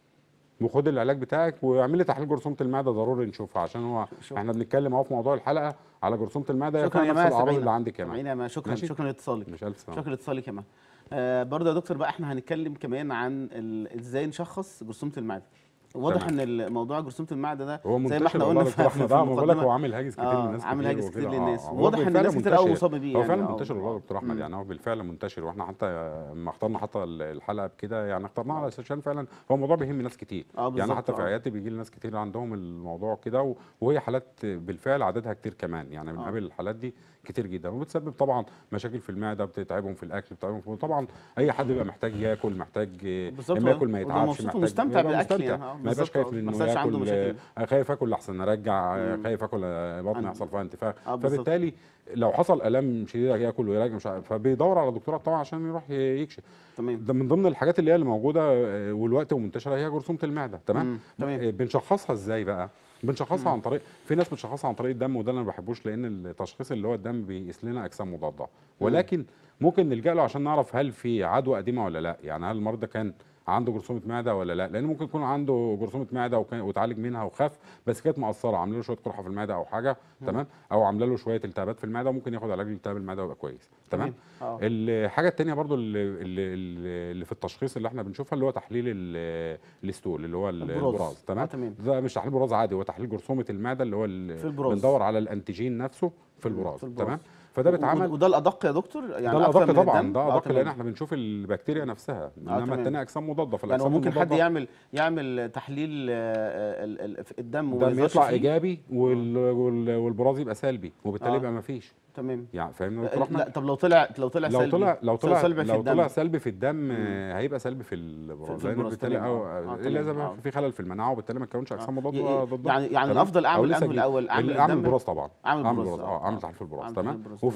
وخد العلاج بتاعك واعملي تحليل جرثومه المعده ضروري نشوفها عشان هو شكرا. احنا بنتكلم اهو في موضوع الحلقه على جرثومه المعده هي شكرا فيها يا نفس مها الاعراض سامعينا. اللي عندك يا سامعينا مها يا مها شكرا ماشي؟ شكرا لاتصالك مش الف سلامه شكرا لاتصالك يا مها آه برضه يا دكتور بقى احنا هنتكلم كمان عن ال- ازاي نشخص جرثومه المعده واضح تمام. ان الموضوع جرثومه المعده ده هو زي منتشر ما احنا والله قلنا دكتور في احمد في اه بقول لك هو المقدمه عامل هاجس كتير آه، للناس عامل كتير هاجس وكده. كتير آه، للناس. آه. واضح إن بالفعل ناس كتير قوي منتشر. مصابة بيه هو يعني، فعلا آه. منتشر والله يا دكتور احمد مم. يعني هو بالفعل منتشر واحنا حتى لما اخترنا حتى الحلقه بكده يعني اخترناها على عشان فعلا هو الموضوع بيهم ناس كتير آه، يعني بالظبط، حتى في آه. عيادتي بيجي لي ناس كتير عندهم الموضوع كده و- وهي حالات بالفعل عددها كتير كمان يعني بنقابل الحالات دي كتير جدا وبتسبب طبعا مشاكل في المعده بتتعبهم في الاكل بتتعبهم في طبعا اي حد بيبقى محتاج ياكل محتاج بالظبط، اما ياكل ما وده يتعبش مبسوط محتاج ومستمتع يبقى بالأكل مستمتع. يعني، آه، ما يبقاش بالظبط، خايف آه، من ما انه يحصلش عنده ياكل مشاكل. آه، خايف اكل لحسن ارجع آه، مم. خايف اكل آه، بطني عنده. يحصل فيها انتفاخ آه، بالظبط. فبالتالي لو حصل الام شديده ياكل ويراجع مش عارف فبيدور على دكتور طبعا عشان يروح يكشف تمام ده من ضمن الحاجات اللي هي اللي موجوده آه، والوقت ومنتشره هي جرثومه المعده تمام مم، تمام. آه، بنشخصها ازاي بقى بنشخصها عن طريق في ناس بتشخصها عن طريق الدم وده انا ما بحبوش لان التشخيص اللي هو الدم بيقيس لنا اجسام مضاده ولكن ممكن نلجا له عشان نعرف هل في عدوى قديمه ولا لا يعني هل المريض ده كان عنده جرثومه معده ولا لا لان ممكن يكون عنده جرثومه معده وكان وتعالج منها وخف بس كانت مقصره عامله له شويه قرحه في المعده او حاجه تمام او عامله له شويه التهابات في المعده وممكن ياخد علاج لالتهاب المعده ويبقى كويس تمام آه. الحاجه الثانيه برضو اللي, اللي, اللي في التشخيص اللي احنا بنشوفها اللي هو تحليل ال- الستول اللي هو ال- البراز. البراز آه، تمام تمام. ده مش تحليل براز عادي هو تحليل جرثومه المعده اللي هو ال- في البراز. بندور على الانتيجين نفسه في البراز في البراز. تمام فده بيتعمل وده الادق يا دكتور يعني ده أكتر الادق من طبعا الدم؟ ده آه، ادق تمام. لان احنا بنشوف البكتيريا نفسها انما تمام. الثانيه اجسام مضاده يعني فالاجسام هو ممكن حد المضادة يعمل يعمل تحليل آه، ال- ال- ال- الدم وما الدم يظهرش يطلع فيه؟ ايجابي وال- وال- والبراز يبقى سلبي وبالتالي آه. يبقى ما فيش تمام يعني فاهمني يا دكتور احمد لا طب لو طلع لو طلع لو سلبي طلع لو طلع سلبي في لو الدم طلع سلبي في الدم آه، هيبقى سلبي في البراز في لان البراز، بالتالي تمام، أو آه، آه، الا اذا تمام، بقى في خلل في المناعه وبالتالي ما تكونش اجسام مضاده ي- ضدها يعني يعني تمام؟ الافضل أو اعمل لسه انه جديد. الاول اعمل اعمل الدم براز طبعا أعمل اعمل براز، براز آه، اه اعمل آه. تحليل في البراز أعمل تمام تحليل البراز،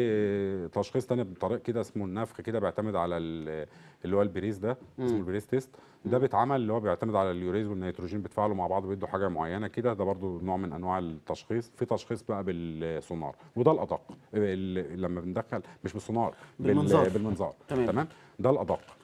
وفي تشخيص تاني بطريقه كده اسمه النفخ كده بيعتمد على ال- اللي هو البريز ده اسمه البريز تيست ده بيتعمل اللي هو بيعتمد على اليوريز والنيتروجين بيتفاعلوا مع بعض بيدوا حاجه معينه كده ده برضو نوع من انواع التشخيص في تشخيص بقى بالسونار وده الادق ال- لما بندخل مش بالسونار بال- بالمنظار. بالمنظار تمام. تمام ده الادق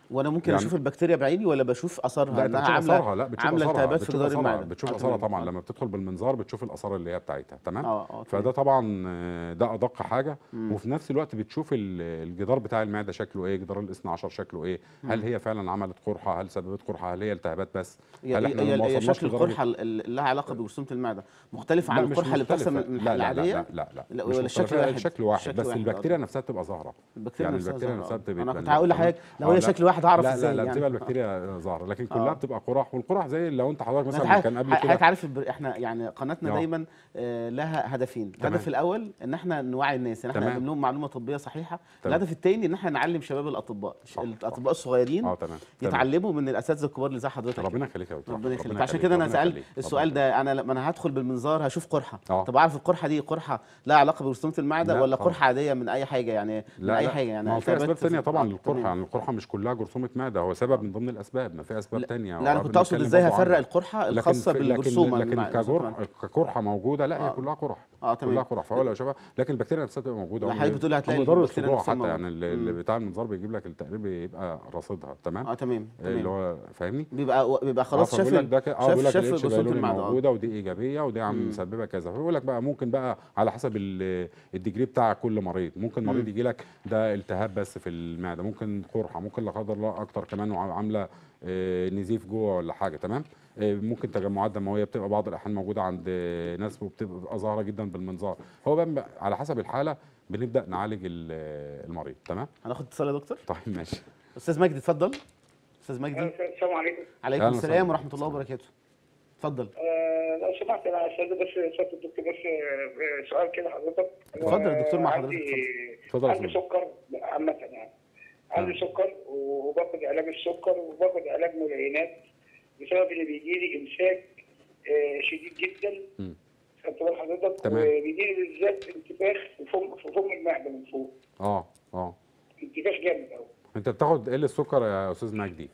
وانا ممكن يعني- اشوف البكتيريا بعيني ولا بشوف اثرها لا انت انها بتشوف عامله اثرها لا بتشوف عامله اثرها التهابات في بتشوف جدار اثرها المعده بتشوف آه، اثرها تمام. طبعا آه. لما بتدخل بالمنظار بتشوف الاثار اللي هي بتاعتها تمام اه اه فده تمام. طبعا آه، ده ادق حاجه وفي نفس الوقت بتشوف ال- الجدار بتاع المعده شكله ايه جدار الاثنى عشر شكله ايه هل هي فعلا عملت قرحه هل سببت قرحه هل هي التهابات بس هي هل احنا هي- ما هي وصلناش شكل لدرجة- القرحه اللي لها علاقه بجرثومه المعده مختلفه لا عن مش القرحه اللي بتحصل مختلفة. من لا لا لا العاديه لا لا, لا. لا، مش ولا الشكل مختلفة، واحد؟ الشكل واحد الشكل بس واحد، البكتيريا آه. نفسها بتبقى ظاهره البكتيريا يعني نفسها البكتيريا ظاهرة. نفسها آه. بتبقى انا بتبان كنت هقول تمام؟ لحضرتك لو آه، هي لا. شكل واحد اعرف لا ازاي لا لا يعني. بتبقى البكتيريا ظاهره لكن آه. كلها بتبقى قرح والقرح زي لو انت حضرتك انت مثلا عارف- كان قبل حضرتك كده عارف البر- احنا يعني قناتنا آه. دايما آه، لها هدفين تمام. الهدف الاول ان احنا نوعي الناس ان احنا تمام. نقدم لهم معلومه طبيه صحيحه تمام. الهدف الثاني ان احنا نعلم شباب الاطباء صح، الاطباء الصغيرين اه تمام تمام. يتعلموا من الاساتذه الكبار اللي زي حضرتك ربنا يخليك يا دكتور ربنا أحمد، يخليك عشان كده انا ربنا سالت يخليك، السؤال ربنا ده انا لما انا هدخل بالمنظار هشوف قرحه آه. طب اعرف القرحه دي قرحه لها علاقه بجرثومه المعده لا ولا طبعا. قرحه عاديه من اي حاجه يعني من لا اي لا حاجه يعني ما هو في اسباب التهابات في- ثانيه طبعا آه، للقرحه تمام. يعني القرحه مش كلها جرثومه معده هو سبب من ضمن الاسباب ما في اسباب لا- ثانيه لا انا كنت اقصد ازاي هفرق القرحه الخاصه بالجرثومه لكن, لكن المع- كجرح كقرحه موجوده لا هي آه. كلها قرح اه تمام كلها قرح فهو لو شافها لكن البكتيريا نفسها بتبقى موجوده لا، هم حضرتك بي- بتقول هتلاقي هم ضرر البكتيريا الصداع نفسها حتى موجودة. يعني اللي اللي مم. بتاع المنظار بيجيب لك التقرير بيبقى راصدها تمام اه تمام اللي تمام هو فاهمني بيبقى بيبقى خلاص آه، شاف فبيقول لك ال- ده ك- اه شاف بيقول لك شاف الاتش جرثومه بايلوري المعده آه. موجوده ودي ايجابيه ودي مم. عم مسببه كذا فبيقول لك بقى ممكن بقى على حسب ال- الديجري بتاع كل مريض ممكن مريض مم. يجي لك ده التهاب بس في المعده ممكن قرحه ممكن لا قدر الله اكتر كمان وعامله آه، نزيف جوه ولا حاجه تمام آه، ممكن تجمعات دمويه بتبقى بعض الاحيان موجوده عند آه، ناس وبتبقى ظاهره جدا بالمنظار هو بقى على حسب الحاله بنبدا نعالج ال- المريض تمام هناخد اتصال يا دكتور طيب ماشي استاذ مجدي اتفضل استاذ مجدي السلام عليكم عليكم أهلا السلام وسهلا. ورحمه الله وبركاته اتفضل آه، لو سمحت انا عايز أسأل بس سؤال الدكتور بس آه، سؤال كده حضرتك اتفضل يا دكتور مع آه، حضرتك، عندي اتفضل يا عندي فندم. سكر عامة يعني عندي سكر وباخد علاج السكر وباخد علاج ملينات بسبب ان بيجي لي امساك آه، شديد جدا مم. خدت بال حضرتك تمام. وبيجي لي بالذات انتفاخ في فم في فم المعده من فوق اه اه انتفاخ جامد قوي انت بتاخد ايه للسكر يا استاذ مجدي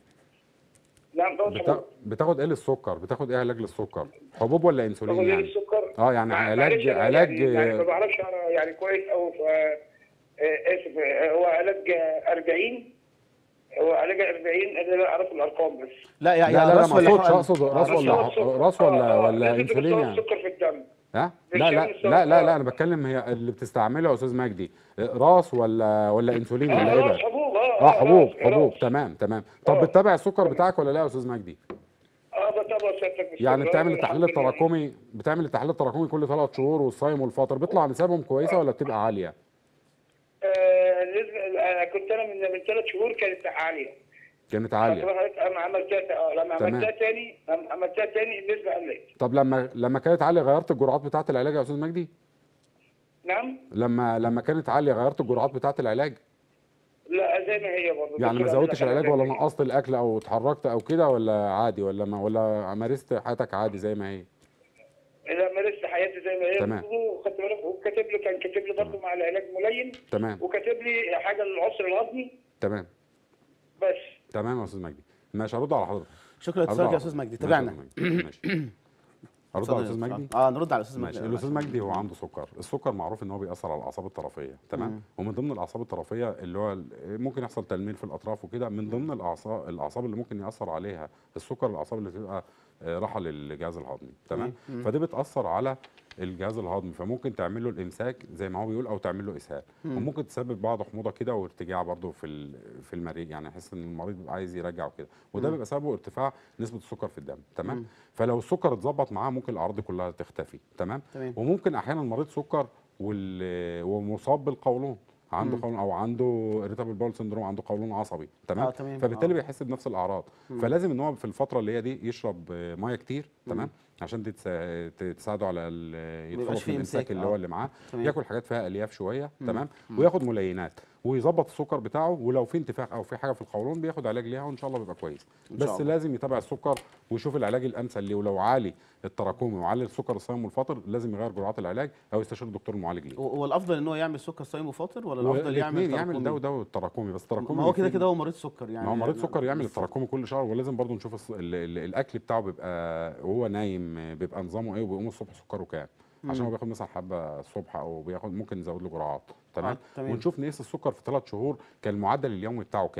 نعم باخد بتا... بتاخد ايه للسكر بتاخد ايه علاج للسكر حبوب ولا انسولين باخد يعني السكر اه يعني مع- علاج معلش أنا علاج يعني, يعني ما بعرفش اقرا يعني كويس قوي ف آه، اسف آه، هو علاج آه، 40 هو علاج 40 انا لا اعرف الارقام بس لا يا لا يا لا لا راس ما ولا اقصدش حقن؟ اقصد آه، راس راس ولا هو السكر. راس ولا آه، آه، ولا نسبة انسولين مستوى يعني السكر في الدم ها مش لا لا يعني السكر. لا لا لا انا بتكلم هي اللي بتستعمله يا استاذ مجدي راس ولا ولا انسولين ولا ايه اه راس ده حبوب اه اه حبوب راس- حبوب راس. تمام تمام طب آه. بتتابع السكر بتاعك ولا لا يا استاذ مجدي اه بتابع سيادتك بالسكر. يعني بتعمل آه، التحليل الحمد لله. التراكمي بتعمل التحليل التراكمي كل ثلاث شهور والصايم والفاطر بيطلع نسبهم كويسه ولا بتبقى عاليه آه، النسبة- آه، كنت انا من من ثلاث شهور كانت عاليه كانت طبعا عاليه حضرتك انا عملتها اه لما تمام. عملتها تاني لما عملتها تاني النسبه قلت طب لما لما كانت عاليه غيرت الجرعات بتاعه العلاج يا استاذ مجدي نعم لما لما كانت عاليه غيرت الجرعات بتاعه العلاج لا زي ما هي برضه يعني ما الدكتور زودتش قال لك العلاج أنا ولا نقصت الاكل او اتحركت او كده ولا عادي ولا ما ولا مارست حياتك عادي زي ما هي لا مارست حياتي زي ما هي تمام. وخدت بالك وكاتب لي كان كاتب لي برضه مع العلاج ملين تمام وكاتب لي حاجه للعسر الهضمي تمام بس تمام يا استاذ مجدي ماشي هرد على حضرتك شكرا هرد لاتصالك على يا استاذ مجدي ماشي يا تابعنا أستاذ مجدي. ماشي هرد على الاستاذ مجدي اه نرد على الاستاذ ماشي مجدي الاستاذ مجدي هو عنده سكر السكر معروف ان هو بيأثر على الاعصاب الطرفيه تمام ومن ضمن الاعصاب الطرفيه اللي هو ال- ممكن يحصل تلميل في الاطراف وكده من ضمن الاعصاب الاعصاب اللي ممكن يأثر عليها السكر الاعصاب اللي بتبقى آه، راحه للجهاز الهضمي تمام فدي بتأثر على الجهاز الهضمي فممكن تعمل له الامساك زي ما هو بيقول او تعمل له اسهال وممكن تسبب بعض حموضه كده وارتجاع برضه في ال- في المريء يعني يحس ان المريض بيبقى عايز يرجع وكده وده بيبقى سببه ارتفاع نسبه السكر في الدم تمام فلو السكر اتظبط معاه ممكن الاعراض دي كلها تختفي تمام تمام. وممكن احيانا مريض سكر وال- ومصاب بالقولون عنده قولون او عنده اريتابل بول سندروم عنده قولون عصبي تمام آه، تمام. فبالتالي آه. بيحس بنفس الاعراض فلازم ان هو في الفتره اللي هي دي يشرب آه، ميه كتير تمام عشان دي تسا- ت- تساعده على ال- يبقاش يتخلص فيه من الامساك إمساك، اللي آه. هو اللي معاه تمام. ياكل حاجات فيها الياف شويه تمام وياخد ملينات ويظبط السكر بتاعه ولو في انتفاخ او في حاجه في القولون بياخد علاج ليها وان شاء الله بيبقى كويس إن شاء بس الله. لازم يتابع السكر ويشوف العلاج الامثل ليه ولو عالي التراكمي وعالي السكر الصايم والفاطر لازم يغير جرعات العلاج او يستشير الدكتور المعالج ليه هو الافضل ان هو يعمل سكر صايم وفاطر ولا الافضل يعمل والاثنين يعمل ده تراكمي؟ وده والتراكمي بس التراكمي ما هو كده يفيد- كده هو مريض سكر يعني ما هو مريض سكر يعمل بالظبط. التراكمي كل شهر ولازم برضه نشوف الص- ال- ال- الاكل بتاعه بيبقى وهو نايم بيبقى نظامه ايه وبيقوم الصبح سكره كام عشان هو بياخد مثلا حبه الصبح او بياخد ممكن نزود له جرعات تمام آه، تمام. ونشوف نقيس السكر في ثلاث شهور كان المعدل اليومي بتاعه كام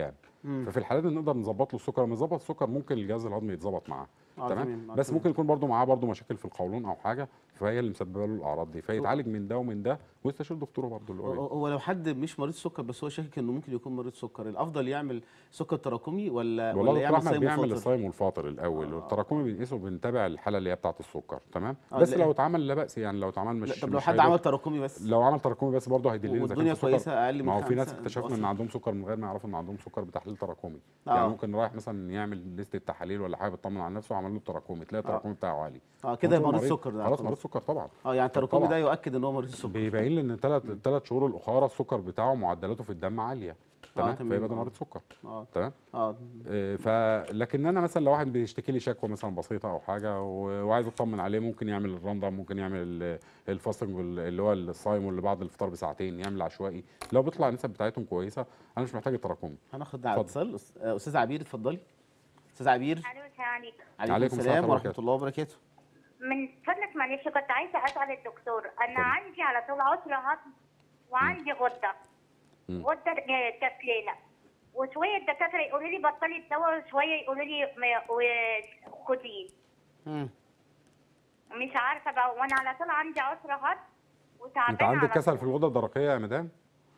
مم. ففي الحالات دي نقدر نظبط له السكر لما نظبط السكر ممكن الجهاز الهضمي يتظبط معاه آه، تمام تمام، آه، بس تمام. ممكن يكون برضه معاه برضه مشاكل في القولون او حاجه فهي اللي مسببه له الاعراض دي فيتعالج من ده ومن ده ويستشير دكتوره برضه اللي هو هو هو لو حد مش مريض سكر بس هو شاكك انه ممكن يكون مريض سكر الافضل يعمل سكر تراكمي ولا والله ولا دكتور يعمل احمد صايم بيعمل وفاطر؟ الصايم والفاطر الاول آه. والتراكمي بنقيسه بنتابع الحاله اللي هي بتاعه السكر تمام آه، بس لا. لو اتعمل لا باس يعني لو اتعمل مش لا طب لو مش حد هيضر. عمل تراكمي بس لو عمل تراكمي بس برضه هيدلني اذا كان والدنيا في سكر كويسه اقل من ما هو في ناس خمسة اكتشفنا متوسط. ان عندهم سكر من غير ما يعرفوا ان عندهم سكر بتحليل تراكمي آه. يعني ممكن رايح مثلا يعمل لستة تحاليل ولا حاجه بيطمن على نفسه وعمل له التراكمي تلاقي التراكمي بتاعه عالي اه كده وأنت مريض مريض- سكر ده خلاص طبعاً. مريض سكر طبعا اه يعني التراكمي طبعاً. ده يؤكد ان هو مريض السكر بيبين لي ان ثلاث ثلاث شهور الاخرى السكر بتاعه معدلاته في الدم عاليه تمام تمام، فيبقى ده آه. مريض سكر اه تمام اه آه، ف لكن انا مثلا لو واحد بيشتكي لي شكوى مثلا بسيطه او حاجه و- وعايز اطمن عليه ممكن يعمل الرندم ممكن يعمل ال- الفاستنج وال- اللي هو الصايم واللي بعد الفطار بساعتين يعمل عشوائي لو بيطلع النسب بتاعتهم كويسه انا مش محتاج التراكمي هناخد على اتفضل. اتصال أس- آه، استاذ عبير اتفضلي استاذ عبير الو السلام عليكم عليكم عليكم السلام السلام ورحمه وبركاته. الله وبركاته من فضلك معلش كنت عايزه اسال الدكتور انا اتفضل. عندي على طول عسر هضم وعندي غده مم. غده آه، كسلانه وشويه الدكاتره يقولوا لي بطلي الدواء وشويه يقولوا لي ما- و- خديه مم. مش عارفه بقى وانا على طول عندي عسر هضم وتعبانه انت عندك على كسل طول. في الغده الدرقيه يا مدام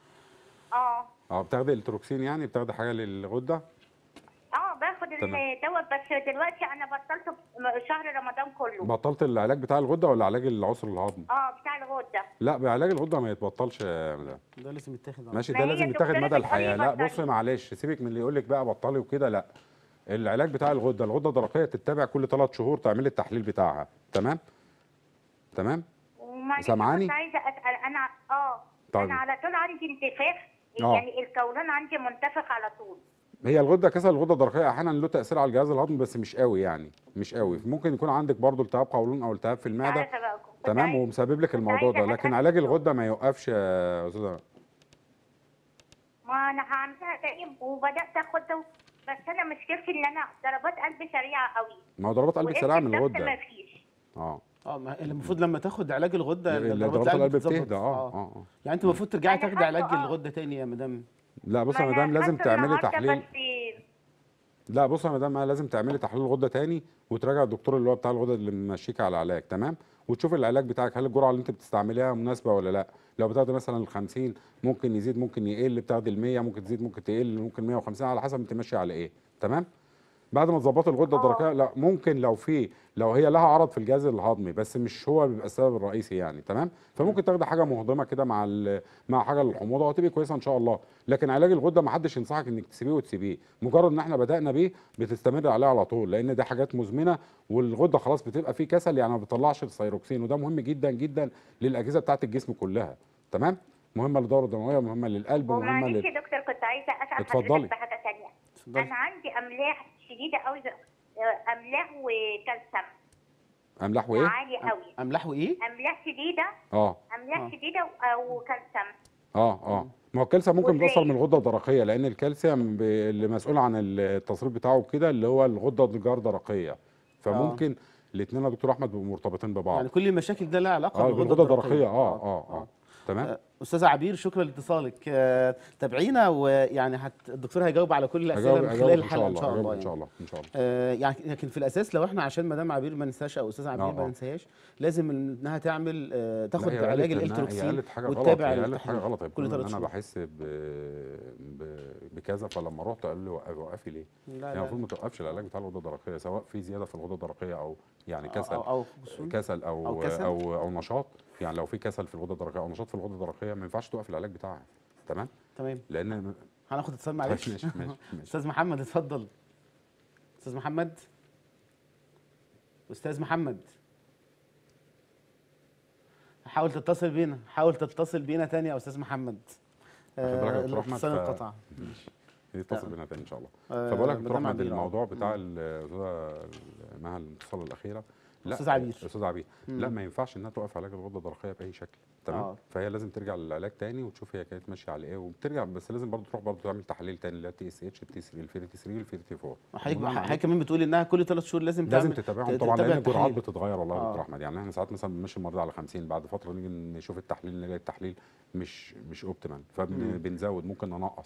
اه اه بتاخدي التروكسين يعني بتاخدي حاجه للغده اه باخد تمام. الدواء بس دلوقتي انا بطلته م- شهر رمضان كله بطلت العلاج بتاع الغده ولا علاج العسر الهضم اه بتاع الغده لا بعلاج الغده ما يتبطلش يا مدام ده لازم يتاخد ماشي ما ده هي لازم يتاخد الدكتورة مدى بتقولي الحياه لا بطلي. بص معلش سيبك من اللي يقول لك بقى بطلي وكده لا العلاج بتاع الغده الغده الدرقيه تتبع كل ثلاث شهور تعملي التحليل بتاعها تمام تمام ومعلش سامعاني؟ كنت عايزه اسال انا اه طيب. انا على طول عندي انتفاخ آه. يعني القولون عندي منتفخ على طول هي الغده كسل الغده الدرقيه احيانا له تاثير على الجهاز الهضمي بس مش قوي يعني مش قوي ممكن يكون عندك برضو التهاب قولون او التهاب في المعده عارفه بقى كنت تمام عايزة- ومسبب لك كنت الموضوع ده عايزة لكن أسأل علاج الدكتور. الغده ما يوقفش يا استاذه ما انا هعملها تقريبا وبدات اخده بس انا مشكلتي ان انا ضربات قلبي سريعه قوي ما هو ضربات قلب وقلت سريعه من الضغط الغده مفيش اه اه ما المفروض لما تاخد علاج الغده ال- ضربات ضربات القلب بتتظبط. بتهدى اه اه اه يعني انت المفروض ترجعي أنا تاخدي حاسة علاج آه. الغده تاني يا مدام لا بص يا ما مدام أنا لازم حاسة تعملي النهاردة تحليل بس لا بص يا مدام لازم تعملي تحليل الغده تاني وتراجع الدكتور اللي هو بتاع الغده اللي ممشيك على العلاج تمام وتشوف العلاج بتاعك هل الجرعه اللي انت بتستعمليها مناسبه ولا لا لو بتاخدي مثلا ال 50 ممكن يزيد ممكن يقل بتاخدي ال 100 ممكن تزيد ممكن تقل ممكن 150 على حسب انت ماشيه على ايه تمام بعد ما تظبطي الغده آه. الدرقيه لا ممكن لو في لو هي لها عرض في الجهاز الهضمي بس مش هو بيبقى السبب الرئيسي يعني تمام فممكن تاخدي حاجه مهضمه كده مع ال- مع حاجه للحموضه وهتبقي كويسه ان شاء الله لكن علاج الغده ما حدش ينصحك انك تسيبيه وتسيبيه مجرد ان احنا بدانا بيه بتستمر عليه على طول لان دي حاجات مزمنه والغده خلاص بتبقى فيه كسل يعني ما بتطلعش الثيروكسين وده مهم جدا جدا للاجهزه بتاعه الجسم كلها تمام مهمه للدوره الدمويه مهمه للقلب ومهمه ومعلش لل... يا دكتور كنت عايزه اسال اتفضلي. حضرتك بحاجه ثانيه اتفضلي. انا عندي املاح شديده قوي املاح وكالسيوم املاح وايه عالي قوي املاح وايه املاح شديده اه املاح آه. شديده و- وكالسيوم اه اه ما هو الكالسيوم ممكن وإزاي؟ بيأثر من الغده الدرقيه لان الكالسيوم ب- اللي مسؤول عن التصريف بتاعه كده اللي هو الغده الجردرقيه فممكن الاثنين يا دكتور احمد بيبقوا مرتبطين ببعض يعني كل المشاكل ده لها علاقه اه بالغده بالغده الدرقيه اه اه اه تمام آه، استاذه عبير شكرا لاتصالك آه، تابعينا ويعني هت... الدكتور هيجاوب على كل الاسئله هجاوب من هجاوب خلال ان شاء الحلقه ان الله شاء هجاوب الله ان شاء يعني. الله ان شاء الله آه، يعني لكن في الاساس لو احنا عشان مدام عبير ما ننساش او استاذه عبير آه، ما آه. ننساش لازم انها تعمل آه، تاخد لا، هي علاج قالت إنها- هي الالتروكسين قالت حاجه غلط وتتابع هي قالت التحليل حاجه غلط هي كل بتقول ثلاث ان انا شهور بحس ب... ب... بكذا فلما رحت قال لي وقفي وقفي ليه؟ لا يعني لا المفروض ما توقفش العلاج بتاع الغده الدرقيه سواء في زياده في الغده الدرقيه او يعني أو- كسل أو, أو خصوصاً. كسل او أو او كسل. او, أو نشاط يعني لو في كسل في الغده الدرقيه او نشاط في الغده الدرقيه ما ينفعش توقف العلاج بتاعها تمام تمام لان هناخد اتصال معلش ماشي ماشي ماشي استاذ محمد اتفضل استاذ محمد استاذ محمد حاول تتصل بينا حاول تتصل بينا تاني يا استاذ محمد واخد بالك يا آه، دكتور أحمد؟ الاتصال ف- انقطع يتصل بينا تاني ان شاء الله آه، فبقول لك يا دكتور مدام احمد عبير، آه. الموضوع بتاع الاستاذه مها الاتصال الاخيره لا أستاذ عبير. استاذ عبير لا مم. ما ينفعش انها توقف علاج الغده الدرقيه باي شكل تمام آه. فهي لازم ترجع للعلاج تاني وتشوف هي كانت ماشيه على ايه وبترجع بس لازم برضه تروح برضه تعمل تحليل تاني اللي هي تي اس اتش التي 3 الفيري تي 3 والفيري تي 4 حضرتك بناء عليه حضرتك كمان بتقول انها كل ثلاث شهور لازم لازم تعمل تتابعهم ت- طبعا تتابع لان الجرعات التحليل. بتتغير والله يا آه. دكتور احمد يعني احنا ساعات مثلا بنمشي المريض على 50 بعد فتره نيجي نشوف التحليل نلاقي التحليل مش مش اوبتيمال فبنزود ممكن ننقص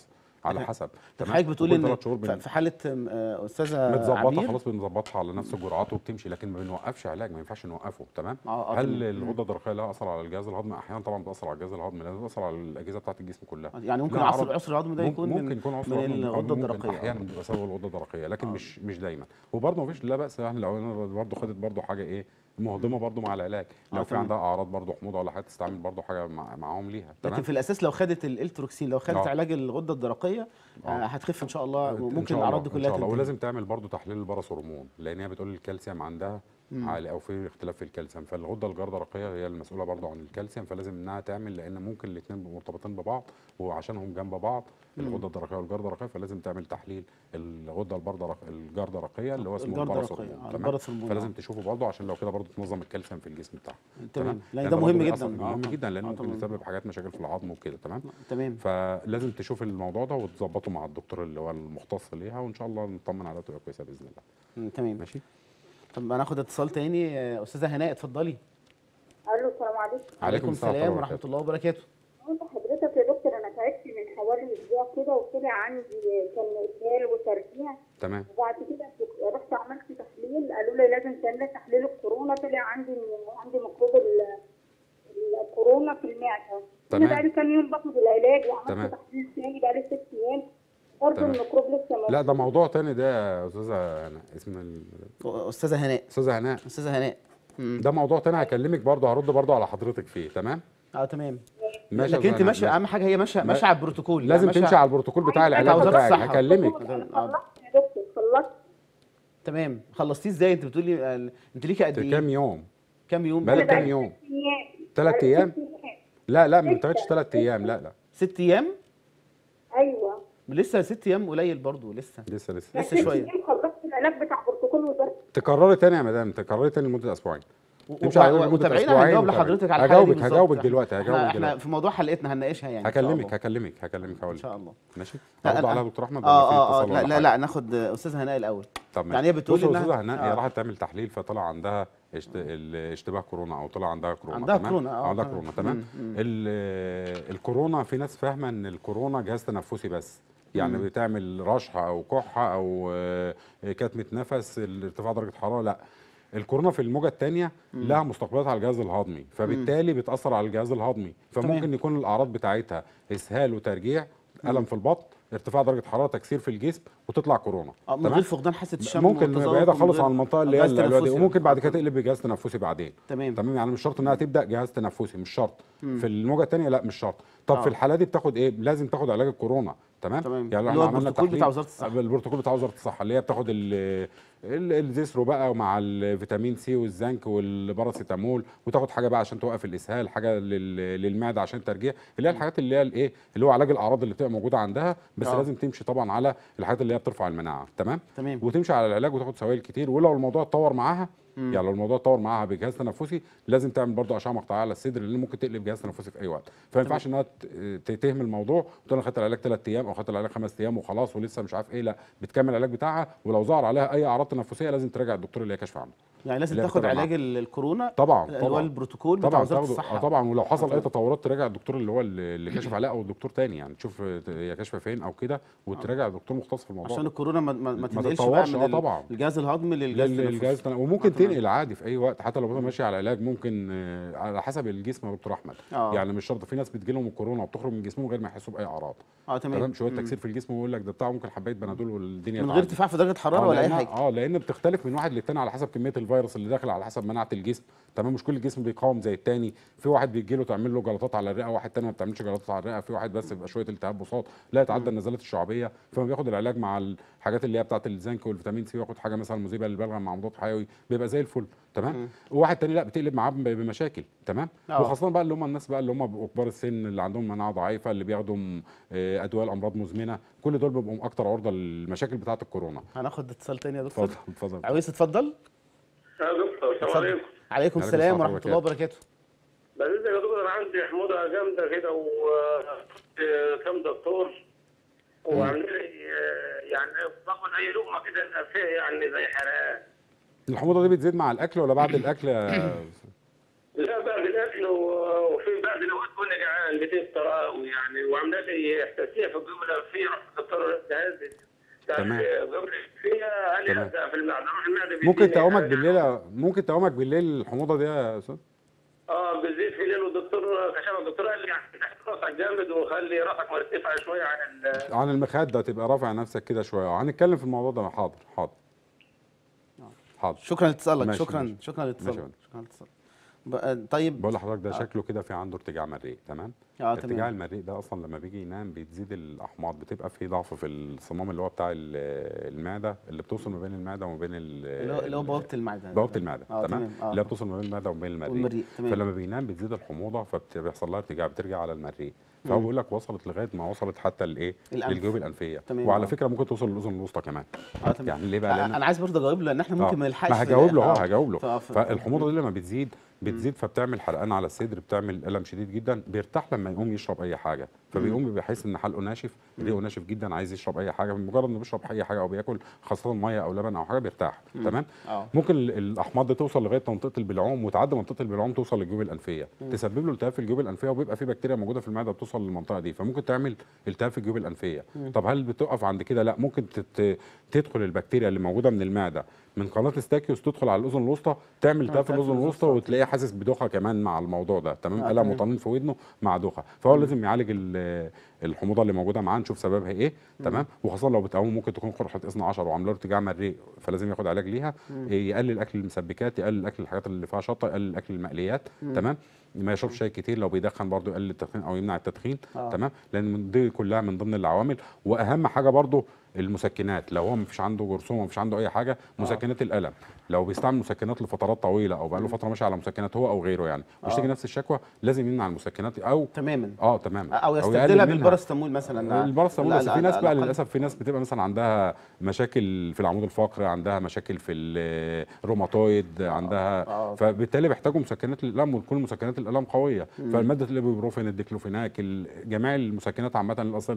على حسب طب تمام؟ حضرتك بتقول وكل ان ثلاث شهور ف- بن- في حاله آه، استاذه متظبطه عبير خلاص بنظبطها على نفس الجرعات وبتمشي لكن ما بنوقفش علاج ما ينفعش نوقفه تمام آه، آه، هل تمام. الغده الدرقيه لها اثر على الجهاز الهضمي احيانا طبعا بتاثر على الجهاز الهضمي لان بتاثر على الاجهزه بتاعه الجسم كلها يعني ممكن لها عصر أعراض- العسر الهضمي ده ممكن- يكون ممكن من, يكون عصر من هضمي، آه، الغده ممكن الدرقيه احيانا بيبقى سبب الغده الدرقيه لكن آه. مش مش دايما وبرضه مفيش لا باس يعني لو انا برضه خدت برضه حاجه ايه مهضمه برضه مع العلاج آه، لو في تمام. عندها اعراض برضه حموضه ولا حاجه تستعمل برضه حاجه مع معاهم ليها تمام لكن في الاساس لو خدت الالتروكسين لو خدت آه. علاج الغده الدرقيه آه، آه. هتخف ان شاء الله إن وممكن شاء الاعراض الله- دي ان كلها شاء الله تنتهي. ولازم تعمل برضه تحليل البرص هرمون لان هي بتقول الكالسيوم عندها عالي او في اختلاف في الكالسيوم فالغده الجردرقيه هي المسؤوله برضه عن الكالسيوم فلازم انها تعمل لان ممكن الاثنين بيبقوا مرتبطين ببعض وعشانهم جنب بعض الغده الدرقيه والجردرقيه فلازم تعمل تحليل الغده البردرق الجردرقيه اللي هو اسمه البرص الجردرقية، هرمون آه، تمام البرص هرمون، فلازم آه. تشوفه برضه عشان لو كده برضه تنظم الكالسيوم في الجسم بتاعها تمام لان لأن ده مهم برضه جدا بيأثر- آه، مهم آه. جدا لانه آه، ممكن طبعاً. يسبب حاجات مشاكل في العظم وكده تمام تمام فلازم تشوف الموضوع ده وتظبطه مع الدكتور اللي هو المختص ليها وان شاء الله نطمن عليها تبقى كويسه باذن الله مم، تمام ماشي طب هناخد اتصال تاني آه، استاذه هناء اتفضلي الو السلام عليكم عليكم السلام السلام ورحمة ورحمه الله الله وبركاته قلت حضرتك يا دكتور انا تعبت من حوالي اسبوع كده وطلع عندي كان اسهال وترجيع تمام وبعد كده رحت عملت تحليل قالوا لي لازم تعملي تحليل الكورونا طلع عندي عندي ميكروب ال- الكورونا في المعده تمام. انا بقالي كام يوم باخد العلاج تمام. وعملت تحليل ثاني بقالي ست ايام برضه تمام. الميكروب لسه موجود لا ده موضوع تاني ده يا استاذه هناء اسم ال- استاذه هناء استاذه هناء استاذه هناء مم. ده موضوع تاني هكلمك برضه هرد برضه على حضرتك فيه تمام اه تمام ماشي يا لكن انت أستاذة ماشيه هناء، اهم حاجه هي ماشيه ما- ماشيه على البروتوكول لازم يعني ماشية- تمشي على البروتوكول بتاع بتاع العلاج وزارة بتاعك الصحة. هكلمك انا خلصت يا دكتور خلصت تمام خلصتيه ازاي انت بتقولي آه، انت ليكي قد كام ايه يوم كام يوم بقالك أنا كام بقالي يوم؟ ست ايام تلات بقالي أيام؟ ست أيام. لا لا ما انتهتش لسه- ثلاث ايام لا لا ست ايام ايوه لسه ست ايام قليل برضو لسه لسه لسه لسه ست شوية. أيام خلصت العلاج بتاع بروتوكول وزاره تكرري تاني يا مدام تكرري تاني لمده اسبوعين و- تمشي على العلاج لمدة وتابعينا أسبوعين هنجاوب وتابعي. لحضرتك على الحاله دي هجاوبك بالظبط. هجاوبك دلوقتي احنا هجاوبك احنا دلوقتي في موضوع حلقتنا هنناقشها يعني إن شاء هكلمك الله. هكلمك هكلمك هقول ان شاء الله ماشي لا، هرد أنا- عليها دكتور احمد ولا اه في اه اه اتصال لا ولا لا حاجة؟ لا ناخد استاذ هناء الاول طب ماشي يعني هي بتقول بص يا إنها- استاذه هناء هي آه. راحت تعمل تحليل فطلع عندها اشت... ال- اشتباه كورونا او طلع عندها كورونا عندها تمام؟ كورونا، آه، عندها تمام. كورونا تمام مم، مم. ال- الكورونا في ناس فاهمه ان الكورونا جهاز تنفسي بس يعني بتعمل رشحه او كحه او آه، كتمه نفس ارتفاع درجه حراره لا الكورونا في الموجه الثانيه لها مستقبلات على الجهاز الهضمي فبالتالي بتاثر على الجهاز الهضمي فممكن تمام. يكون الاعراض بتاعتها اسهال وترجيع الم في البطن ارتفاع درجه حراره تكسير في الجسم وتطلع كورونا آه، من تمام؟ غير فقدان حاسه الشم ممكن والتذوق بعيده ومن خالص غير عن المنطقه اللي هي جهاز الألوية دي تنفسي. وممكن بعد كده تقلب بجهاز تنفسي بعدين تمام تمام يعني مش شرط انها تبدا جهاز تنفسي مش شرط في الموجه الثانيه لا مش شرط طب آه. في الحاله دي بتاخد ايه لازم تاخد علاج الكورونا تمام تمام. يعني اللي احنا هو عملنا البروتوكول تحليل- بتاع وزارة الصحة. البروتوكول بتاع وزاره الصحه اللي هي بتاخد ال- ال- الزيسرو بقى مع الفيتامين سي والزنك والباراسيتامول وتاخد حاجه بقى عشان توقف الاسهال حاجه لل- للمعده عشان الترجيع اللي هي الحاجات اللي هي الايه اللي هو علاج الاعراض اللي بتبقى موجوده عندها بس آه. لازم تمشي طبعا على الحاجات اللي هي بترفع المناعه تمام تمام وتمشي على العلاج وتاخد سوائل كتير ولو الموضوع اتطور معاها يعني لو الموضوع اتطور معاها بجهاز تنفسي لازم تعمل برضه اشعه مقطعيه على الصدر لان ممكن تقلب جهاز تنفسي في اي وقت فما ينفعش انها ت- ت- تهمل الموضوع وتقول انا خدت العلاج ثلاث ايام او خدت العلاج خمس ايام وخلاص ولسه مش عارف ايه لا بتكمل العلاج بتاعها ولو ظهر عليها اي اعراض تنفسيه لازم تراجع الدكتور اللي هي كاشفه عنه يعني لازم اللي هي تاخد بتتابع علاج ال- الكورونا طبعا اللي هو طبعا البروتوكول بتاع طبعا وزاره تاخده- الصحه آه طبعا ولو حصل اي طبعاً. تطورات تراجع الدكتور اللي هو اللي اللي كاشف عليها او الدكتور تاني يعني تشوف هي كاشفه فين او كده وتراجع دكتور مختص في الموضوع عشان الكورونا ما, ما, ما ما تنقلش بقى تتطورش، من آه ال- طبعا. الجهاز الهضمي للجهاز لل- التنفسي الجهاز التن- وممكن آه، تمام. تنقل عادي في اي وقت حتى لو مثلا ماشي على علاج ممكن آه، على حسب الجسم يا دكتور احمد آه. يعني مش شرط في ناس بتجي لهم الكورونا وبتخرج من جسمهم غير ما يحسوا باي اعراض اه تمام تمام شويه مم. تكسير في الجسم ويقول لك ده بتاع ممكن حبايه بنادول والدنيا من غير تعدي. ارتفاع في درجه حراره آه، ولا اي لأنها- حاجه اه لان بتختلف من واحد للتاني على حسب كميه الفيروس اللي داخل على حسب مناعه الجسم تمام مش كل الجسم بيقاوم زي التاني في واحد بيجي له تعمل له جلطات على الرئه واحد تاني ما بتعملش جلطات على الرئه في واحد بس بيبقى شويه التهاب بساط لا يتعدى النزلات الشعبيه فما بياخد العلاج مع الحاجات اللي هي بتاعه الزنك والفيتامين سي وياخد حاجه مثلا مذيبه للبلغم مع مضاد حيوي بيبقى زي الفل تمام وواحد تاني لا بتقلب معاه بم- بمشاكل تمام آه. وخاصه بقى اللي هم الناس بقى اللي هم بيبقوا كبار السن اللي عندهم مناعه ضعيفه اللي بياخدوا م- آه، ادويه لامراض مزمنه كل دول بيبقوا اكتر عرضه للمشاكل بتاعه الكورونا هناخد اتصال تاني يا دكتور اتفضل اتفضل عويس اتفضل يا دكتور السلام اتفضل عليكم عليكم السلام السلام ورحمة ورحمه الله وبركاته بالنسبه يا دكتور انا عندي حموضه جامده كده و كم دكتور وعاملين لي آه، يعني باكل اي لقمه كده يبقى فيها يعني زي حرقان الحموضه دي بتزيد مع الاكل ولا بعد الاكل يا لا بعد الاكل و- وفي بعد الوقت كنا جعان بتفطر قوي يعني وعامله لي حساسيه في الجيوب الانفيه رحت الدكتور جهاز بتاع تمام. الجيوب الانفيه قال لي تمام. ابدا في المعده اروح المعده ممكن بيديني تقومك حاجة. بالليل ممكن تقومك بالليل الحموضه دي يا استاذ اه بزيد في الليل والدكتور كشف الدكتور قال لي يعني تحت راسك جامد وخلي راسك مرتفع شويه عن ال عن المخده تبقى رافع نفسك كده شويه هنتكلم في الموضوع ده حاضر حاضر حاضر شكرا لاتصالك ماشي، شكرا ماشي. شكرا ماشي يا لاتصالك فندم. شكرا لاتصالك بقى- طيب بقول لحضرتك ده شكله كده في عنده ارتجاع مريء تمام اه ارتجاع تمام المريء ده اصلا لما بيجي ينام بتزيد الاحماض بتبقى في ضعف في الصمام اللي هو بتاع ال- المعده اللي بتوصل ما بين المعده وما بين ال- اللي هو اللي هو بوابه المعده بوابه المعده اه تمام تمام اه اللي هي بتوصل ما بين المعده وما بين المريء والمريء تمام فلما بينام بتزيد الحموضه فبيحصل لها ارتجاع بترجع على المريء فهو مم. بيقول لك وصلت لغايه ما وصلت حتى الايه الأنف. للجيوب الانفيه تمام، وعلى آه. فكره ممكن توصل للاذن الوسطى كمان اه تمام يعني ليه بقى لان انا عايز برضه اجاوب له لان احنا ممكن آه. ما نلحقش ما في- هجاوب له آه. اه هجاوب له ف- ف- فالحموضه دي لما بتزيد بتزيد فبتعمل حرقان على الصدر بتعمل الم شديد جدا بيرتاح لما يقوم يشرب اي حاجه فبيقوم بيحس ان حلقه ناشف ريقه ناشف جدا عايز يشرب اي حاجه مجرد انه بيشرب اي حاجه او بياكل خاصه ميه او لبن او حاجه بيرتاح تمام اه ممكن ال- الاحماض دي توصل لغايه منطقه البلعوم وتعدي منطقه البلعوم توصل للجيوب الانفيه تسبب له التهاب في الجيوب الانفيه وبيبقى في بكتيريا موجوده في المعده بتوصل للمنطقه دي فممكن تعمل التهاب في الجيوب الانفيه طب هل بتقف عند كده لا ممكن تت... تدخل البكتيريا اللي موجوده من المعده من قناه ستاكيوس تدخل على الاذن الوسطى تعمل التهاب في التهاب في الاذن الوسطى الوسطى. وتلاقيه حاسس بدوخه كمان مع الموضوع ده تمام آه، الم تمام. وطنين في ودنه مع دوخه فهو لازم يعالج ال- الحموضه اللي موجوده معاه نشوف سببها ايه تمام وخاصه لو بتقوم ممكن تكون قرحه اثنى عشر وعامله له ارتجاع مريء فلازم ياخد علاج ليها إيه، يقلل اكل المسبكات يقلل اكل الحاجات اللي فيها شطه يقلل اكل المقليات تمام ما يشربش شاي كتير لو بيدخن برضه يقلل التدخين او يمنع التدخين آه. تمام لان من دي كلها من ضمن العوامل واهم حاجه برضه المسكنات لو هو مفيش عنده جرثومه مفيش عنده اي حاجه مسكنات الالم لو بيستعمل مسكنات لفترات طويله او بقاله فتره ماشي على مسكنات هو او غيره يعني ويشتكي نفس الشكوى لازم يمنع المسكنات او تماما اه تمام او يقلل يستبدلها منها. بالبارستامول مثلا البارستامول لا- بس لا- في ناس لا- بقى الأقل. للاسف في ناس بتبقى مثلا عندها مشاكل في العمود الفقري عندها مشاكل في الروماتويد عندها آه. فبالتالي بيحتاجوا مسكنات الالم وتكون مسكنات الالم قويه فالماده الايبوبروفين الديكلوفيناك ال- جميع المسكنات عامه الاصل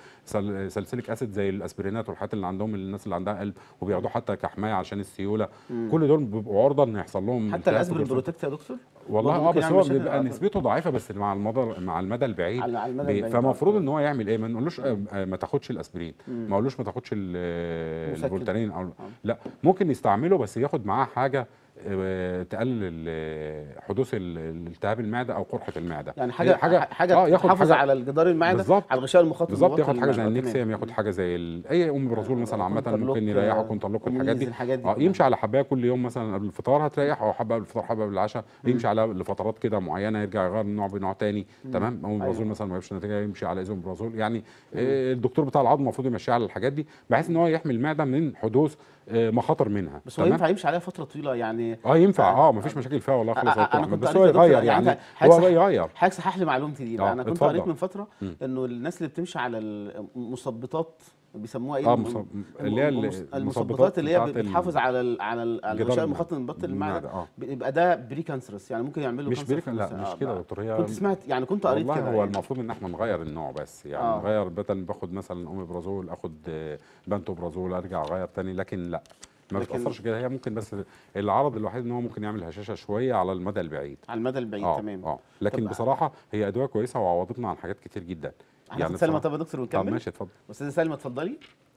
سلسليك اسيد زي الاسبرينات والحاجات اللي عندهم الناس اللي عندها قلب وبياخدوه حتى كحمايه عشان السيوله كل دول بيبقوا عرضه ان يحصل لهم حتى التهاب في الاسبرين الجسم. بروتكت يا دكتور والله برضه اه ممكن بس يعمل هو مشاكل؟ بيبقى آه. نسبته ضعيفه بس مع المدى مع المدى البعيد على- على المدى بي- البعيد، فمفروض آه. ان هو يعمل ايه ما نقولوش آه، آه، ما تاخدش الاسبرين ما نقولوش ما تاخدش ال- مسكن. الفولتارين او لا ممكن يستعمله بس ياخد معاه حاجه آه، تقلل ال- حدوث ال- الالتهاب المعده او قرحه المعده يعني حاجه حاجه, حاجه اه ياخد تحافظ حاجه على الجدار المعده بالظبط. على الغشاء المخاطي بالظبط المبطن ياخد حاجه زي للمعدة. النكسيوم تمام. ياخد حاجه زي ال... اي ام برازول مثلا عامه كونترلوك، ممكن يريحه آه، كونترلوك كومينيز، الحاجات دي الحاجات دي اه كلها. يمشي على حبايه كل يوم مثلا قبل الفطار هتريح او حبه قبل الفطار حبه قبل العشاء يمشي على لفترات كده معينه يرجع يغير النوع بنوع تاني تمام ام برازول مثلا ما يجيبش نتيجه يمشي على ايزوم برازول يعني آه، الدكتور بتاع العظم المفروض يمشيه على الحاجات دي بحيث ان هو يحمي المعده من حدوث آه، مخاطر منها بس هو ينفع يمشي عليها فتره طويله يعني اه ينفع اه مفيش مشاكل فيها والله خالص أ- يا أ- دكتور أنا احمد كنت بس قريت هو يا دكتور يغير يعني يعني أنت هو حاجة- يغير حضرتك صحح لي معلومتي دي بقى آه، انا كنت اتفضل. قريت من فتره انه الناس اللي بتمشي على المثبطات بيسموها ايه اه الم- مصب... الم- اللي هي المس- المثبطات المثبطات اللي هي بتاعت ال- بتحافظ على ال على ال- على جدار الغشاء المعدة. المخاطي من بطن المعده المعدة، آه. بيبقى ده بري كانسرس يعني ممكن يعمل له مش كانسر بريك في لا النساء. مش آه، كده يا لا. دكتور هي كنت سمعت يعني كنت قريت والله كده هو يعني. المفروض ان احنا نغير النوع بس يعني آه. نغير بدل ما باخد مثلا اوميبرازول اخد آه، بنتوبرازول ارجع اغير تاني لكن لا ما لكن- بتاثرش كده هي ممكن بس العرض الوحيد ان هو ممكن يعمل هشاشه شويه على المدى البعيد على المدى البعيد اه تمام اه لكن طب- بصراحه هي ادويه كويسه وعوضتنا عن حاجات كتير جدا هناخد سلمى بصراحة- طب يا دكتور طب ونكمل ماشي اتفضل استاذه سلمى اتفضلي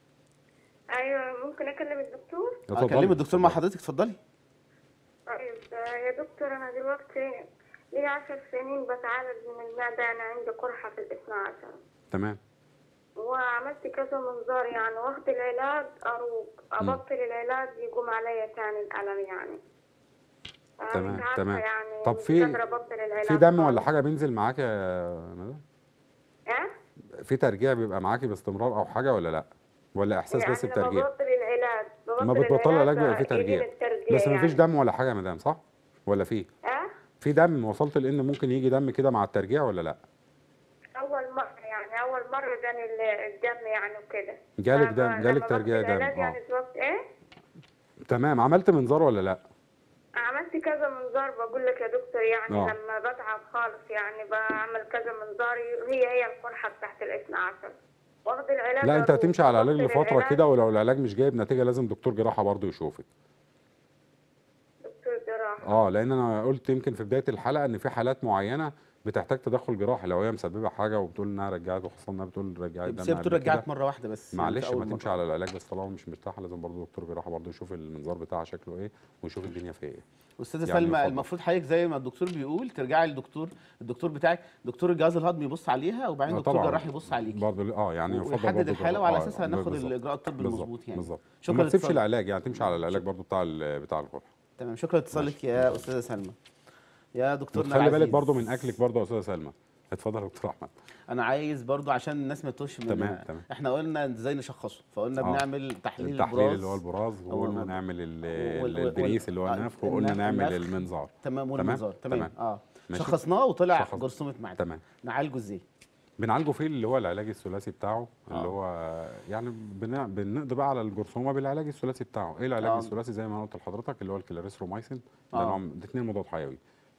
ايوه ممكن اكلم الدكتور اه كلمي الدكتور مع حضرتك اتفضلي طيب آه، يا دكتور انا دلوقتي لي عشر سنين بتعالج من المعدة انا عندي قرحة في الاثنى عشر تمام وعملت كذا منظار يعني واخد العلاج اروق ابطل العلاج يقوم عليا تاني الالم يعني آه، تمام، مش عارفة تمام. يعني طب مش في- قادرة ابطل العلاج في دم ولا خالص. حاجه بينزل معاك يا مدام اه في ترجيع بيبقى معاكي باستمرار او حاجه ولا لا ولا احساس يعني بس لما بترجيع ببطل العلاج ما بتبطل العلاج بيبقى فيه يجيني ترجيع الترجيع بس مفيش يعني. دم ولا حاجه يا مدام صح ولا في اه في دم وصلت لان ممكن يجي دم كده مع الترجيع ولا لا اول مرة يعني اول مرة جاني ال- الدم يعني وكده جالك فب- دم لما جالك باخد ترجيع دم العلاج اه يعني دلوقتي ايه تمام عملت منظار ولا لا عملت كذا منظار بقول لك يا دكتور يعني آه. لما بتعب خالص يعني بعمل كذا منظار هي هي القرحه بتاعت الاثنى عشر واخد العلاج لا انت أروح هتمشي على العلاج أبطل لفتره العلاج. كده ولو العلاج مش جايب نتيجه لازم دكتور جراحه برضو يشوفك دكتور جراحه اه لان انا قلت يمكن في بدايه الحلقه ان في حالات معينه بتحتاج تدخل جراحي لو هي مسببه حاجه وبتقول انها رجعت وخاصه انها بتقول رجعت بس دم هي بتقول قبل كده. رجعت مره واحده بس يعني معلش في أول ما تمشي مرة. على العلاج بس طالما مش مرتاحه لازم برضه دكتور جراحه برضه يشوف المنظار بتاعها شكله ايه ويشوف الدنيا فيها ايه استاذه يعني سلمى يفضل. المفروض حضرتك زي ما الدكتور بيقول ترجعي للدكتور الدكتور بتاعك دكتور الجهاز الهضمي يبص عليها وبعدين آه دكتور طبعاً. جراح يبص عليكي برضه اه يعني يفضل ويحدد برضه الحاله جراحة. وعلى آه، اساسها ناخد بالظبط. الاجراء الطبي بالظبط المظبوط يعني بالظبط شكرا وما تسيبش لاتصالك. العلاج يعني تمشي على العلاج برضه بتاع ال- بتاع الجرح تمام شكرا لاتصالك يا استاذه سلمى يا دكتور خلي بالك برضه من اكلك برضه يا استاذه سلمى اتفضل يا دكتور احمد انا عايز برضو عشان الناس ما تتوهش مننا تمام، تمام. احنا قلنا ازاي نشخصه فقلنا آه. بنعمل تحليل التحليل البراز اللي هو البراز هو وقلنا الموضوع. نعمل ال- وال- ال- وال- الدريس اللي هو آه، النفخ وقلنا النفخ- نعمل النفخ. المنظار تمام تمام؟ والمنظار تمام, تمام. اه ماشي. شخصناه وطلع شخص- جرثومه معده تمام نعالجه ازاي بنعالجه فيه اللي هو العلاج الثلاثي بتاعه اللي آه. هو يعني بن- بنقضي بقى على الجرثومه بالعلاج الثلاثي بتاعه ايه العلاج آه. الثلاثي زي ما أنا قلت لحضرتك اللي هو الكلاريسرومايسين ده آه. نوع ده اثنين مضاد حيوي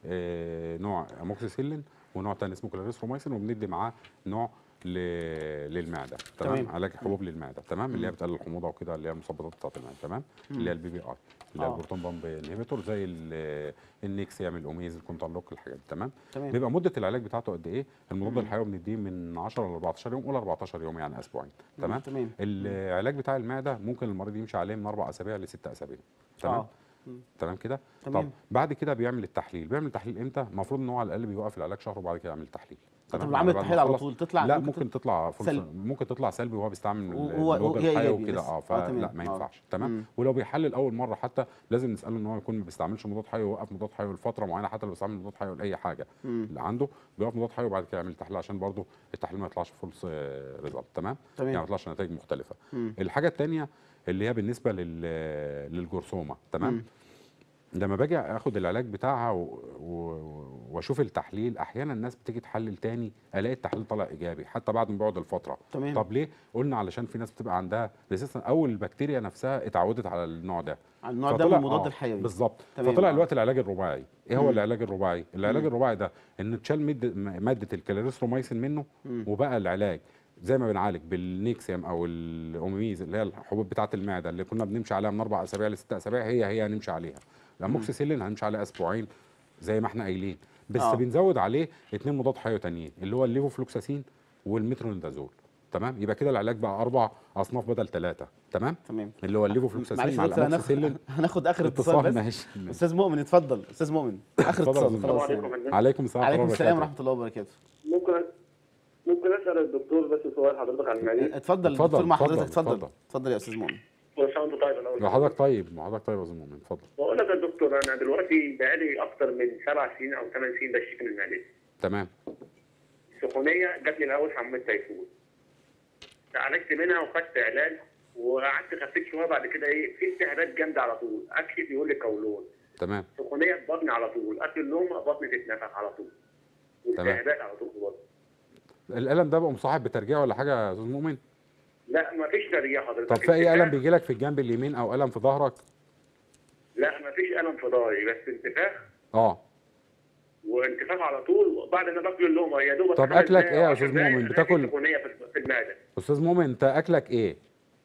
آه نوع اموكسيسيلين ونوع تاني اسمه كلاريسرومايسين وبندي معاه نوع ل... للمعده تمام, تمام. علاج حبوب للمعده تمام اللي هي بتقلل الحموضه وكده اللي هي المثبطات بتاعه المعده تمام اللي هي البي بي اي اللي هي آه. البروتون بامب انهبيتور زي ال- النيكسيام الاوميز الكونتالوك الحاجات دي تمام تمام بيبقى مده العلاج بتاعته قد ايه المضاد الحيوي بنديه من 10 ل 14 يوم قول 14 يوم يعني اسبوعين تمام تمام العلاج بتاع المعده ممكن المريض يمشي عليه من اربع اسابيع لست اسابيع تمام آه. تمام كده تمام. طب بعد كده بيعمل التحليل بيعمل التحليل امتى المفروض ان هو على الاقل بيوقف العلاج شهر وبعد كده يعمل التحليل طب لو يعني عمل بعد ما التحليل على يخلص- طول تطلع لا ممكن ممكن تطلع فرصه سلبي. ممكن تطلع سلبي وهو بيستعمل وهو- الوجه هو- هي الحيوي إيجابي وكده لسه. اه آه، فلا تمام. ما آه. ينفعش مم. تمام ولو بيحلل اول مره حتى لازم نساله ان هو يكون ما بيستعملش مضاد حيوي يوقف مضاد حيوي لفتره معينه حتى لو بيستعمل مضاد حيوي لاي حاجه مم. اللي عنده بيوقف مضاد حيوي وبعد كده يعمل تحليل عشان برضه التحليل ما يطلعش فولس ريزلت تمام تمام. يعني ما يطلعش نتائج مختلفه مم. الحاجه الثانيه اللي هي بالنسبه لل للجرثومه تمام مم. لما باجي اخد العلاج بتاعها و- و- واشوف التحليل احيانا الناس بتيجي تحلل تاني الاقي التحليل طالع ايجابي حتى بعد ما بيقعد الفتره تمام. طب ليه قلنا علشان في ناس بتبقى عندها اساسا اول البكتيريا نفسها اتعودت على النوع ده على النوع ده من فطلع- المضاد آه، الحيوي بالظبط تمام، فطلع آه. الوقت العلاج الرباعي ايه هو مم. العلاج الرباعي العلاج مم. الرباعي ده ان تشال مد- م- ماده الكلاريسرومايسين منه مم. وبقى العلاج زي ما بنعالج بالنيكسيوم او الاوميميز اللي هي الحبوب بتاعه المعده اللي كنا بنمشي عليها من اربع اسابيع لست اسابيع هي هي هنمشي عليها الاموكسيسيلين هنمشي عليها اسبوعين زي ما احنا قايلين بس آه. آه. بنزود عليه اتنين مضاد حيوي تانيين اللي هو الليفوفلوكساسين والمترونيدازول تمام يبقى كده العلاج بقى اربع اصناف بدل ثلاثه تمام تمام اللي هو الليفوفلوكساسين معلش مع يا دكتور الاموكسيسيلين هناخد هناخد اخر اتصال اتصال بس ماشي استاذ مؤمن اتفضل استاذ مؤمن اخر اتفضل يا اتصال أستاذ خلاص السلام يعني. عليكم عليكم السلام عليكم ورحمة السلام الله ورحمه الله وبركاته ممكن ممكن اسال الدكتور بس سؤال حضرتك عن المعدة اتفضل اتفضل، الدكتور مع اتفضل، حضرتك اتفضل اتفضل. اتفضل يا استاذ مؤمن كل سنه وانت طيب الاول وبركاته. حضرتك طيب حضرتك طيب يا استاذ مؤمن اتفضل بقول لك يا دكتور انا دلوقتي بقالي اكتر من سبع سنين او ثمان سنين بشتكي من المعده تمام سخونيه جات لي الاول حمام تيفود عالجت منها وخدت علاج وقعدت خفيت شويه بعد كده ايه في التهابات جامده على طول اكشف يقول لي قولون تمام سخونيه في بطني على طول اكل النوم بطني تتنفخ على طول والتهابات على طول في بطني الالم ده بقى مصاحب بترجيع ولا حاجه يا استاذ مؤمن لا ما فيش ترجيع حضرتك طب في اي الم انتفاخ- بيجي لك في الجنب اليمين او الم في ظهرك لا ما فيش الم في ضهري بس انتفاخ اه وانتفاخ على طول بعد ما باكل اللقمه يا دوب طب أكلك إيه يا أستاذ مؤمن؟ بتاكل- سخونيه في في المعده استاذ مؤمن انت اكلك ايه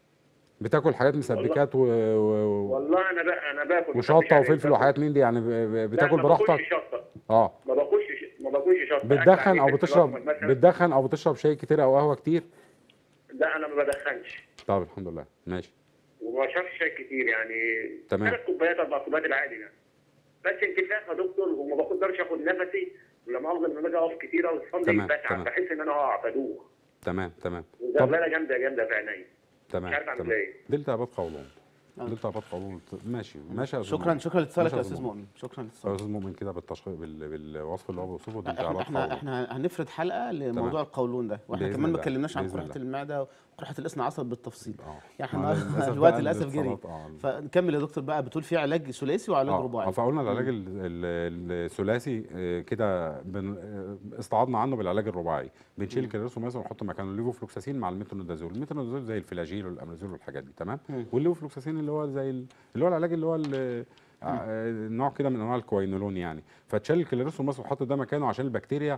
بتاكل حاجات مسبكات و... و... والله انا بقى انا باكل وشطه وفلفل وحاجات من دي يعني ب... ب... بتاكل لا، ما براحتك باكلش شطه اه ما باكلش ما باكلش شطه أكل بتدخن او عادي، بتشرب مثلاً. بتدخن او بتشرب شاي كتير او قهوه كتير لا انا ما بدخنش طب الحمد لله ماشي وما بشربش شاي كتير يعني تمام. ثلاث كوبايات اربع كوبايات العادي ده بس انتفاخ يا دكتور وما بقدرش اخد نفسي ولما افضل لما باجي اقف كتير او اصلي تمام، بتعب تمام. بحس ان انا هقع بدوخ تمام تمام طب وزغلله جامده جامده في عيني تمام مش عارف أعمل تمام إيه. دي التهابات قولون آه. دي التهابات قولون ماشي ماشي يا أستاذ شكرا مؤمن. شكرا لاتصالك ماشي يا يا استاذ أستاذ مؤمن شكرا يا لاتصالك استاذ مؤمن كده بالتشخيص بال... بالوصف اللي هو بيوصفه دي احنا التهابات احنا قولون احنا هنفرد حلقه لموضوع تمام. القولون ده واحنا بإذن كمان ما الله، اتكلمناش عن بإذن قرحه الله. المعده وقرحه الاثنى عصب بالتفصيل اه يعني مع احنا للأسف الوقت بقى للاسف جري الاتصالات، اه فنكمل يا دكتور بقى بتقول في علاج ثلاثي وعلاج اه رباعي فقلنا العلاج ال- ال- الثلاثي آه، كده بن- آه، استعاضنا عنه بالعلاج الرباعي بنشيل الكلاريسومايسين ونحط مكانه الليفوفلوكساسين مع الميترونيدازول الميترونيدازول زي الفلاجيل والامازول والحاجات دي تمام مم. والليفوفلوكساسين اللي هو زي ال- اللي هو العلاج اللي هو ال- آه، نوع كده من انواع الكوينولون يعني فتشال الكلاريسومايسين وحط ده مكانه عشان البكتيريا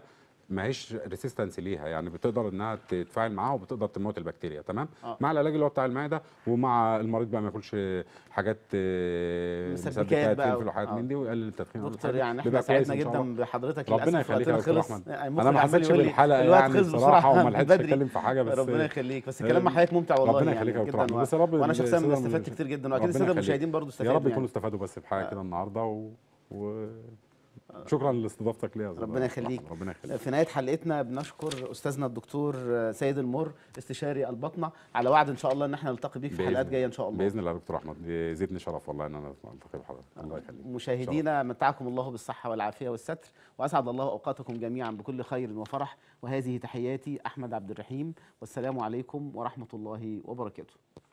ما هيش ريسيستنس ليها يعني بتقدر انها تتفاعل معاها وبتقدر تموت البكتيريا تمام آه. مع العلاج اللي هو بتاع المعده ومع المريض بقى ما ياكلش حاجات آه، مسبكات مسبكات بقى فلفل وحاجات آه. من دي ويقلل التدخين دكتور يعني احنا بيبقى كويس سعدنا إن شاء الله. جدا بحضرتك ربنا للاسف يخليك وقتنا يا دكتور خلص احمد يعني انا ما المخرج عمال حسيتش يقول لي بالحلقه الوقت يعني خلص بصراحه وما من لحقتش بدري. اتكلم في حاجه بس ربنا يخليك بس الكلام مع حضرتك ممتع والله ربنا يعني يخليك يا دكتور جدا احمد بس يا رب وانا شخصيا السادة استفدت من- كتير جدا واكيد ربنا الساده يخليك. المشاهدين برضه يا استفادوا رب يعني. يكونوا استفادوا بس بحاجه كده النهارده و... و... شكرا لاستضافتك ليا يا أستاذ ربنا أحمد. يخليك ربنا يخليك في نهايه حلقتنا بنشكر استاذنا الدكتور سيد المر استشاري البطنه على وعد ان شاء الله ان احنا نلتقي بيك في بإذن- حلقات جايه ان شاء الله باذن الله يا دكتور احمد يزيدني شرف والله ان انا التقي بحضرتك الله يخليك مشاهدينا متعكم الله بالصحة والعافية والستر وأسعد الله أوقاتكم جميعا بكل خير وفرح وهذه تحياتي أحمد عبد الرحيم والسلام عليكم ورحمة الله وبركاته